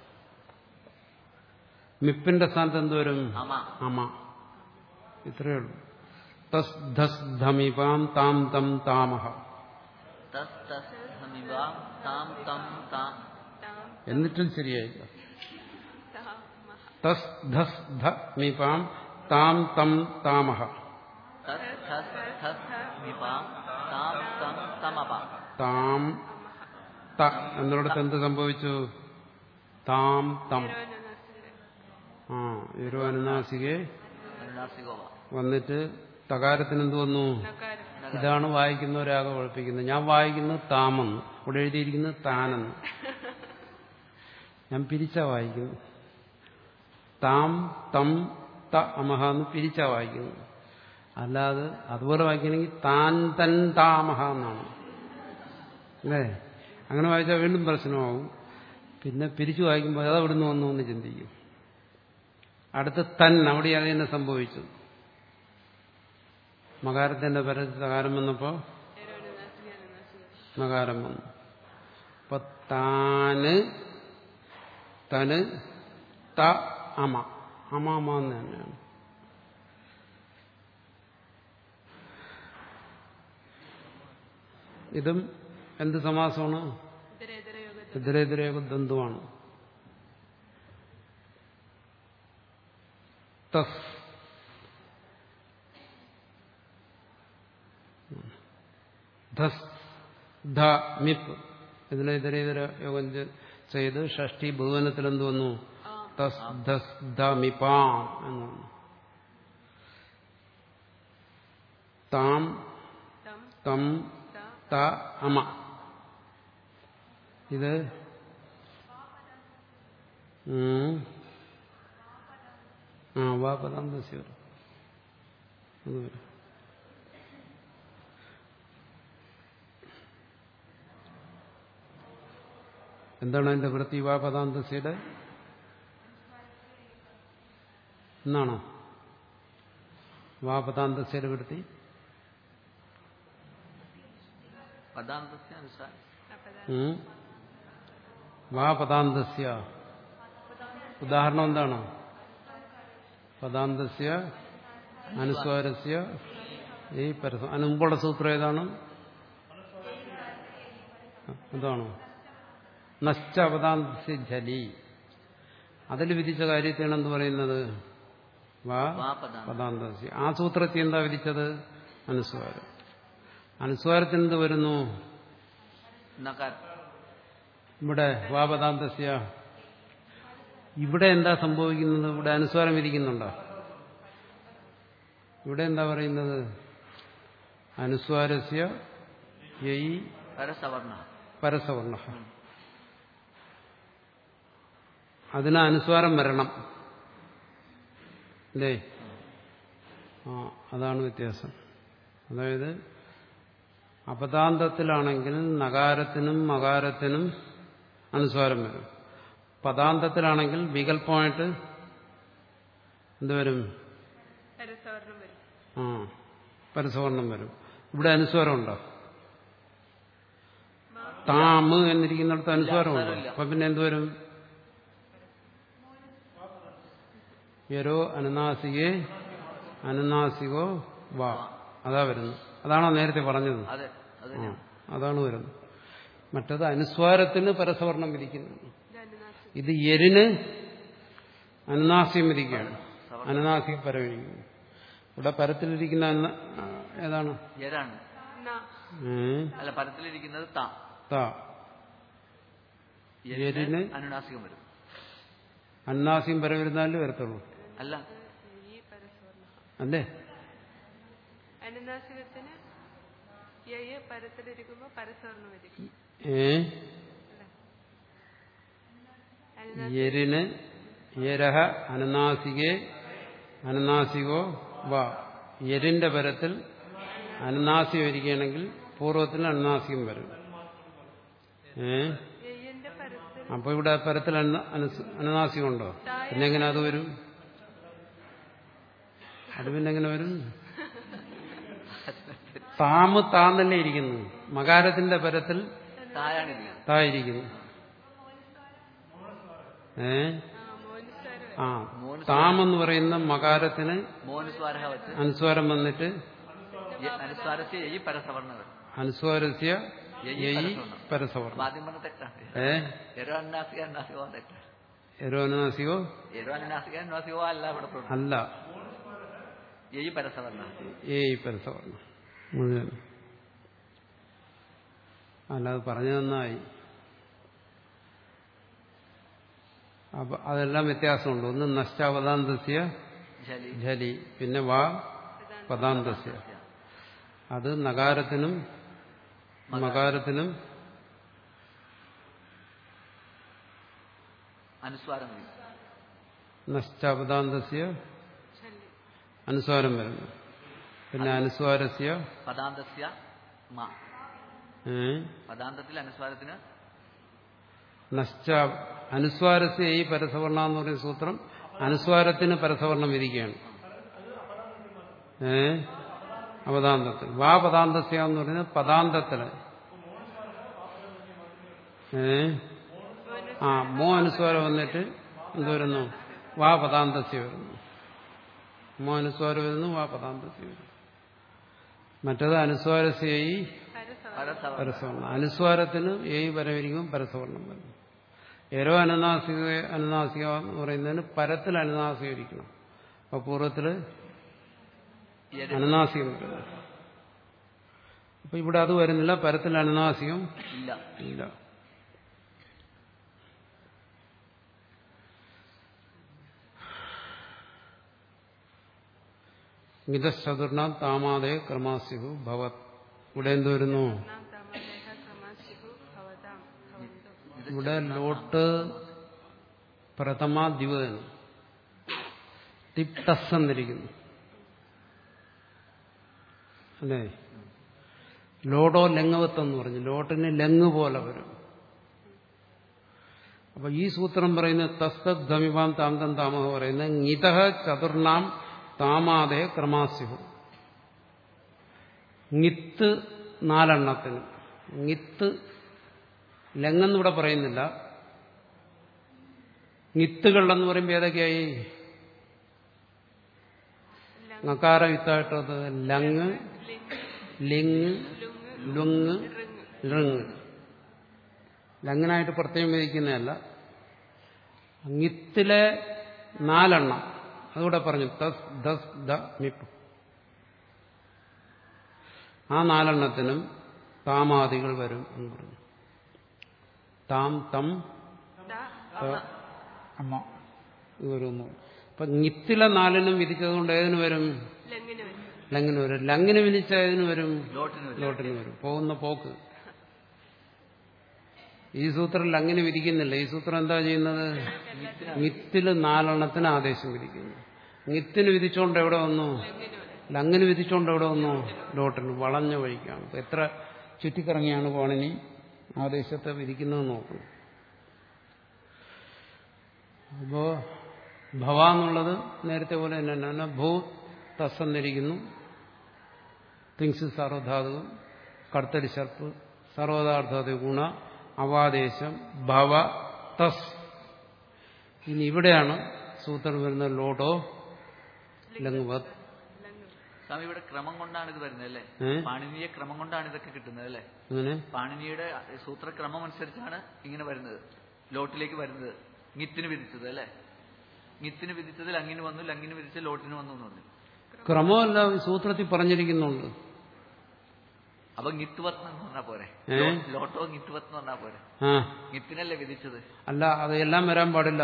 മിപ്പിന്റെ സ്ഥാനത്ത് എന്ത് വരും അമ അമ ഇത്രയേ ഉള്ളൂ തസ് ധസ് ധമിപാം താം തം താമഹ തസ് തസ് ധമിബ താം തം താം താം എന്നിട്ടും ശരിയായില്ല താ മഹ തസ് ധസ് ധ മിപാം താം തം താമഹ തസ് ധസ് ധസ് മിപാം താം തം തമപ താം ത എന്നിടത്ത് എന്ത് സംഭവിച്ചു താം തം തിരുവനന്തപുരത്തിന്റെ ആ ഒരു അനുനാസികെ അനുനാസികോവ വന്നിട്ട് തകാരത്തിന് എന്ത് വന്നു നക്കാരം ഇതാണ് വായിക്കുന്നവരാകെ കുഴപ്പിക്കുന്നത് ഞാൻ വായിക്കുന്നത് താമെന്ന് ഇവിടെ എഴുതിയിരിക്കുന്നത് താനെന്ന് ഞാൻ പിരിച്ചാ വായിക്കുന്നു താം തം ത അമഹ എന്ന് പിരിച്ചാ വായിക്കുന്നത് അല്ലാതെ അതുപോലെ വായിക്കണമെങ്കിൽ താൻ തൻ താമഹ എന്നാണ് അല്ലേ അങ്ങനെ വായിച്ചാൽ വീണ്ടും പ്രശ്നമാവും പിന്നെ പിരിച്ചു വായിക്കുമ്പോൾ അത് എവിടുന്ന് വന്നു എന്ന് ചിന്തിക്കും അടുത്ത് തൻ അവിടെ അത് തന്നെ സംഭവിച്ചു മകാരത്തിന്റെ പരത്തിൽ തകാരം വന്നപ്പോ തിരുവനന്തപുരത്തിന്റെ അനുനാസിക മകാരം വന്നു അപ്പൊ താന് തന് ത അമ അമാമ എന്ന് തന്നെയാണ് ഇതും എന്ത് സമാസമാണ് ഇതരേതര യോഗ എതിരെതിരെ ദ്വന്ദ്വാണ് തസ് ധസ് ധ മിപ്പ് ഇതിനെതിരെതിരെ യോഗം ചെ- ചെയ്ത് ഷഷ്ടി ഭുവനത്തിൽ എന്ത് വന്നു തസ് ധസ് ധ മിപാം എന്ന് വന്നു താം തം തം ത ത അമ ഇത് ഉം. ആ വാ പദാന്തസ്യ വരും അത് വരും എന്താണ് അതിന്റെ വൃത്തി വാ പദാന്തസ്യയുടെ എന്നാണോ വാ പദാന്തസ്യയുടെ വൃത്തി പദാന്തസ്യ അനുസാരം അപദാ ഉം. വാ പദാന്തസ്യ ഉദാഹരണം എന്താണ് പദാന്തസ്യ അനുസ്വാരസ്യ ഈ പരസ അതിന് മുമ്പുള്ള സൂത്രം ഏതാണ് എന്താണോ നശ്ച പദാന്തസ്യ ജലി അതിൽ വിധിച്ച കാര്യത്തെയാണ് എന്ത് പറയുന്നത് വാ വാ പദാന്തം പദാന്തസ്യ ആ സൂത്രത്തിൽ എന്താ വിധിച്ചത് അനുസ്വാരം അനുസ്വാരത്തിന് എന്ത് വരുന്നു നകാർ ഇവിടെ വാപദാന്തസ്യ ഇവിടെ എന്താ സംഭവിക്കുന്നത് ഇവിടെ അനുസ്വാരം വിധിക്കുന്നുണ്ടോ ഇവിടെ എന്താ പറയുന്നത് അനുസ്വാരസ്യ യയി പരസവർണ പരസവർണ അതിന് അനുസ്വാരം വരണം അല്ലേ ആ അതാണ് വ്യത്യാസം അതായത് അപദാന്തത്തിലാണെങ്കിൽ നകാരത്തിനും മകാരത്തിനും അനുസ്വാരം വരും പദാന്തത്തിലാണെങ്കിൽ വികല്പമായിട്ട് എന്തുവരും പരസവർണം വരും ആ പരസവർണം വരും ഇവിടെ അനുസ്വാരം ഉണ്ടോ താമ് എന്നിരിക്കുന്നിടത്ത് അനുസ്വാരമുണ്ടോ അപ്പൊ പിന്നെ എന്തുവരും യരോ അനുനാസികേ അനുനാസികോ വാ അതാ വരുന്നു അതാണോ നേരത്തെ പറഞ്ഞത് അതെ അത് ആ, അതാണ് വരുന്നത് മറ്റത് അനുസ്വാരത്തിന് പരസവർണം വിധിക്കുന്നു ഇത് അനുനാസികം ഇത് എരിന് അനുനാസ്യം വിധിക്കുകയാണ് അനുനാസികം പരവിരിക്കുന്നു ഇവിടെ പരത്തിലിരിക്കുന്ന അന്ന- ആ, ഏതാണ് യരാണ് ന ഏ? അല്ല പരത്തിലിരിക്കുന്നത് താ താ യരിന് യരിന് അനുനാസികം വരും അന്നാസ്യം പരവരുന്നാലേ വരത്തുള്ളൂ അല്ല ഈ പരസവർണം അല്ലേ അനുനാസികത്തിന് യയ് പരത്തിലിരിക്കുമ്പോ പരസവർണം വരും ഏ അനുനാ എരിന് യരഹ അനുനാസികേ അനുനാസികോ വാ എരിന്റെ പരത്തിൽ അനുനാസികം ഇരിക്കുകയാണെങ്കിൽ പൂർവ്വത്തിൽ അനുനാസികം വരും ഏ യയ്യന്റെ പരത്തിൽ അപ്പൊ ഇവിടെ പരത്തിൽ അനു- അനുസ്- അനുനാസികം ഉണ്ടോ പിന്നെ എങ്ങനെ അത് വരും അത് പിന്നെ എങ്ങനെ വരും താമ് താന്നല്ലേ ഇരിക്കുന്നു മകാരത്തിന്റെ പരത്തിൽ തായാണിരിക്കുന്നത് തായിരിക്കുന്നു ഏ ആ മോനിസ്വരം ആ താമെന്ന് പറയുന്ന മകാരത്തിന് മോനുസ്വാരഹ വെച്ച് അനുസ്വാരം വന്നിട്ട് യ- അനുസ്വാരസ്യ ഈ പരസവർണ വരും അനുസ്വാരസ്യ യയി പരസവർണം അപ്പൊ ആദ്യം പറഞ്ഞ തെറ്റാണ് ഏ എരോ അനുനാസിക അനുനാസികോ തെറ്റാണ് എരോ അനുനാസികോ എരോ അനുനാസിക അനുനാസികോ അല്ല ഇവിടെ പ്രശ്നം അല്ല ഈ പരസവർണ ഏയ് പരസവർണം മുഴുവൻ അല്ല അത് പറഞ്ഞു നന്നായി അപ്പൊ അതെല്ലാം വ്യത്യാസമുണ്ട് ഒന്ന് നഷ്ടാവതാന്തസ്യ ജലി ജലി പിന്നെ വാ പദാന്തസ്യ അത് നകാരത്തിനും മകാരത്തിനും അനുസ്വാരം വരും നഷ്ടാപദാന്തസ്യ ചൊല്ലി അനുസ്വാരം വരുന്നു പിന്നെ അനുസ്വാരസ്യ പദാന്തസ്യ മ ഏ, പദാന്തത്തിൽ അനുസ്വാരത്തിന് നശ്ച അനുസ്വാരസ്യ ഈ പരസവർണ എന്ന് പറയുന്ന സൂത്രം അനുസ്വാരത്തിന് പരസവർണം വിധിക്കുകയാണ് ഏ അവതാന്തത്തിൽ വാ പദാന്തസ്യ എന്ന് പറയുന്നത് പദാന്തത്തില് ഏ ആ മോ അനുസ്വാരം വന്നിട്ട് എന്ത് വരുന്നു വാ പദാന്തസ്യ വരുന്നു മോ അനുസ്വാരം വരുന്നു വാ പദാന്തസ്യ വരുന്നു മറ്റത് അനുസ്വാരസ്യ ഈ പരസവർണം പരസവർണ്ണ പരസവർണം അനുസ്വാരത്തിന് ഏയ് വരവിരിക്കും പരസവർണം വരും ഏരോ അനുനാസിക അനുനാസിക എന്ന് പറയുന്നതിന് പരത്തിൽ അനുനാസികം ഇരിക്കണം അപ്പൊ പൂർവ്വത്തില് യര- അനുനാസികം വരുന്നു അപ്പൊ ഇവിടെ അത് വരുന്നില്ല പരത്തിൽ അനുനാസികം ഇല്ല ഇല്ല മിതചതുർണാം താമാതേ ക്രമാസ്യു ഭവത് ഇവിടെ എന്ത് വരുന്നു നാം തമദേഹ ക്രമാസ്യുഹു ഭവതാം ഭവന്തു ഇവിടെ ലോട്ട് പ്രഥമ ദ്വിവതനം തിപ്തസ് എന്നിരിക്കുന്നു അല്ലേ ലോഡോ ലംഗവത്വം എന്ന് പറഞ്ഞു ലോട്ടിന് ലങ് പോലെ വരും അപ്പൊ ഈ സൂത്രം പറയുന്നത് തസ്തത് ധമിവാം താന്തം താമഹ പറയുന്നത് ഗിതഹ ചതുർണാം താമാതേ ക്രമാസ്യു ഗിത്ത് നാലെണ്ണത്തിന് ഗിത്ത് ലങ്ങെന്ന് ഇവിടെ പറയുന്നില്ല ഗിത്തുകൾ എന്ന് പറയുമ്പോൾ ഏതൊക്കെയായി നക്കാര വിത്തായിട്ടത് ലങ് ലിങ് ലുങ് ഋങ് ലങ്ങിനായിട്ട് പ്രത്യേകം വിധിക്കുന്നതല്ല ഗിത്തിലെ നാലെണ്ണം അതുകൂടെ പറഞ്ഞു തസ് ദസ് ദ മിപ്പ് ആ നാലെണ്ണത്തിനും താമാദികൾ വരും എന്ന് പറഞ്ഞു താം തം ത, അമ്മ ഇത് വരുന്നു അപ്പൊ നിത്തിലെ നാലിനും വിധിച്ചതുകൊണ്ട് ഏതിന് വരും ലങ്ങിന് വരും ലങ്ങിന് വരും ലങ്ങിന് വിധിച്ച ഏതിന് വരും ലോട്ടിന് വരും ലോട്ടിന് വരും പോകുന്ന പോക്ക് ഈ സൂത്രം ലങ്ങിന് വിധിക്കുന്നില്ല ഈ സൂത്രം എന്താ ചെയ്യുന്നത് നിത്തില് നാലെണ്ണത്തിന് ആദേശം വിധിക്കുന്നു നിത്തിന് വിധിച്ചോണ്ട് എവിടെ വന്നു ലങ്ങിന് വിധിച്ചോണ്ട് എവിടെ വന്നു ലോട്ടിന് വളഞ്ഞ വഴിക്കാണ് അപ്പൊ എത്ര ചുറ്റിക്കറങ്ങിയാണ് പോണിനി ആദേശത്തെ വിധിക്കുന്നത് നോക്കണം അപ്പോ ഭവ എന്നുള്ളത് നേരത്തെ പോലെ തന്നെ ഭൂ തസ്സന്നിരിക്കുന്നു തിങ്സ് സർവധാതുകം കർത്തരി സർപ്പ് സർവധാർത്ഥ ഗുണ അവാദേശം ഭവ തസ് ഇനി ഇവിടെയാണ് സൂത്രം വരുന്നത് ലോട്ടോ ലംഘുവത് സ്വാമി ഇവിടെ ക്രമം കൊണ്ടാണ് ഇത് വരുന്നത് അല്ലേ ഏ? പാണിനീയ ക്രമം കൊണ്ടാണ് ഇതൊക്കെ കിട്ടുന്നത് അല്ലേ അങ്ങനെ പാണിനിയുടെ സൂത്രക്രമം അനുസരിച്ചാണ് ഇങ്ങനെ വരുന്നത് ലോട്ടിലേക്ക് വരുന്നത് ഗിത്തിന് വിധിച്ചത് അല്ലേ ഗിത്തിന് വിധിച്ചത് ലങ്ങിന് വന്നു ലങ്ങിന് വിധിച്ച് ലോട്ടിന് വന്നു എന്ന് പറഞ്ഞു ക്രമമല്ല ഈ സൂത്രത്തിൽ പറഞ്ഞിരിക്കുന്നുണ്ട് അപ്പൊ ഗിത്വത്ത് എന്ന് പറഞ്ഞാ പോരെ ഏ? ലോ- ലോട്ടോ ഗിത്വത്ത് എന്ന് പറഞ്ഞാ പോരെ ആ ഗിത്തിനല്ലേ വിധിച്ചത് അല്ല അത് എല്ലാം വരാൻ പാടില്ല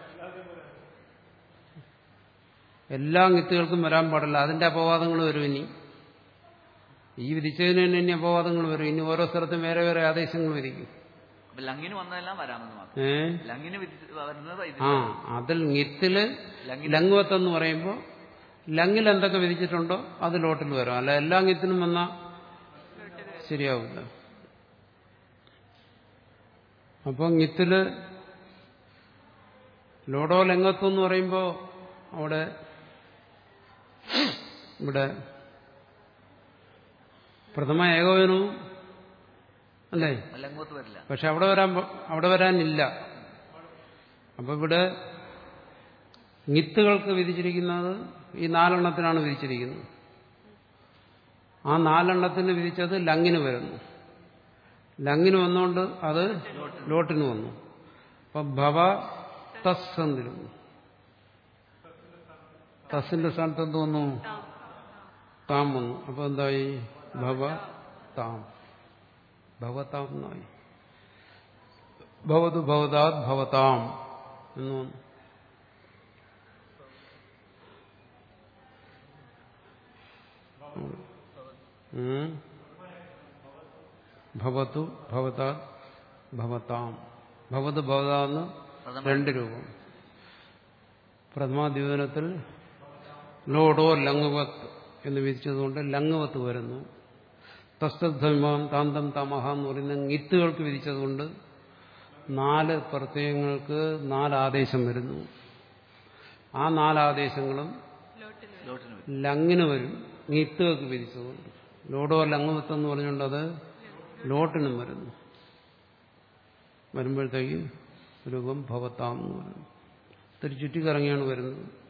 എല്ലാ ഗിത്തുകൾക്കും വരാൻ പാടില്ല അതിന്റെ അപവാദങ്ങൾ വരും ഇനി ഈ വിധിച്ചതിന് തന്നെ ഇനി അപവാദങ്ങൾ വരും ഇനി ഓരോ സ്ഥലത്തും വേറെ വേറെ ആദേശങ്ങൾ വിധിക്കും അപ്പൊ ലങ്ങിന് വന്നതെല്ലാം വരാമെന്ന് മാത്രം ഏ ലങ്ങിന് വിധിച്ച് വരുന്നത് ഇത് ആ അതിൽ ഗിത്തില് ലങ്ങിന് ലംഘുവത്ത് എന്ന് പറയുമ്പോൾ ലങ്ങിൽ എന്തൊക്കെ വിധിച്ചിട്ടുണ്ടോ അത് ലോട്ടിൽ വരാം അല്ല എല്ലാ ഗിത്തിനും വന്നാൽ ശരിയാവില്ല അപ്പം ഗിത്തില് ലോഡോ ലംഘത്വം എന്ന് പറയുമ്പോൾ അവിടെ ഇവിടെ പ്രഥമ ഏകോപനവും അല്ലേ ലങ്ങുവത്ത് വരില്ല പക്ഷെ അവിടെ വരാൻ പ- അവിടെ വരാനില്ല അപ്പൊ ഇവിടെ മിത്തുകൾക്ക് വിധിച്ചിരിക്കുന്നത് ഈ നാലെണ്ണത്തിനാണ് വിധിച്ചിരിക്കുന്നത് ആ നാലെണ്ണത്തിന് വിധിച്ചത് ലങ്ങിന് വരുന്നു ലങ്ങിന് വന്നുകൊണ്ട് അത് ലോട്ടിന് വന്നു അപ്പൊ ഭവ തസ് എന്നിരുന്നു തസിന്റെ സ്ഥാനത്ത് എന്ത് വന്നു താം വന്നു അപ്പൊ എന്തായി ഭവ താം ഭവതാം എന്നായി ഭവതു ഭവതാത് ഭവതാം എന്ന് വന്നു ഉം. ഭവതു ഭവതാത് ഭവതാം ഭവത് ഭവതാന്ന് രണ്ട് രൂപം പ്രഥമാദ്യോതനത്തിൽ ലോഡോ ലങ്ങുവത്ത് എന്ന് വിധിച്ചതുകൊണ്ട് ലങ്ങുവത്ത് വരുന്നു തസ്തദ്ധമാം താന്തം തമഹ എന്ന് പറയുന്ന ഗിത്തുകൾക്ക് വിധിച്ചതുകൊണ്ട് നാല് പ്രത്യയങ്ങൾക്ക് നാല് ആദേശം വരുന്നു ആ നാലാദേശങ്ങളും ലോട്ടിന് ലോട്ടിന് വരും ലങ്ങിന് വരും ഗീത്തുകൾക്ക് വിധിച്ചതുകൊണ്ട് ലോഡോ ലങ്ങുവത്ത് എന്ന് പറഞ്ഞുകൊണ്ട് അത് ലോട്ടിനും വരുന്നു വരുമ്പോഴത്തേക്ക് രൂപം ഭവത്താം എന്ന് പറയുന്നു ഇത്തിരി ചുറ്റിക്കറങ്ങിയാണ് വരുന്നത്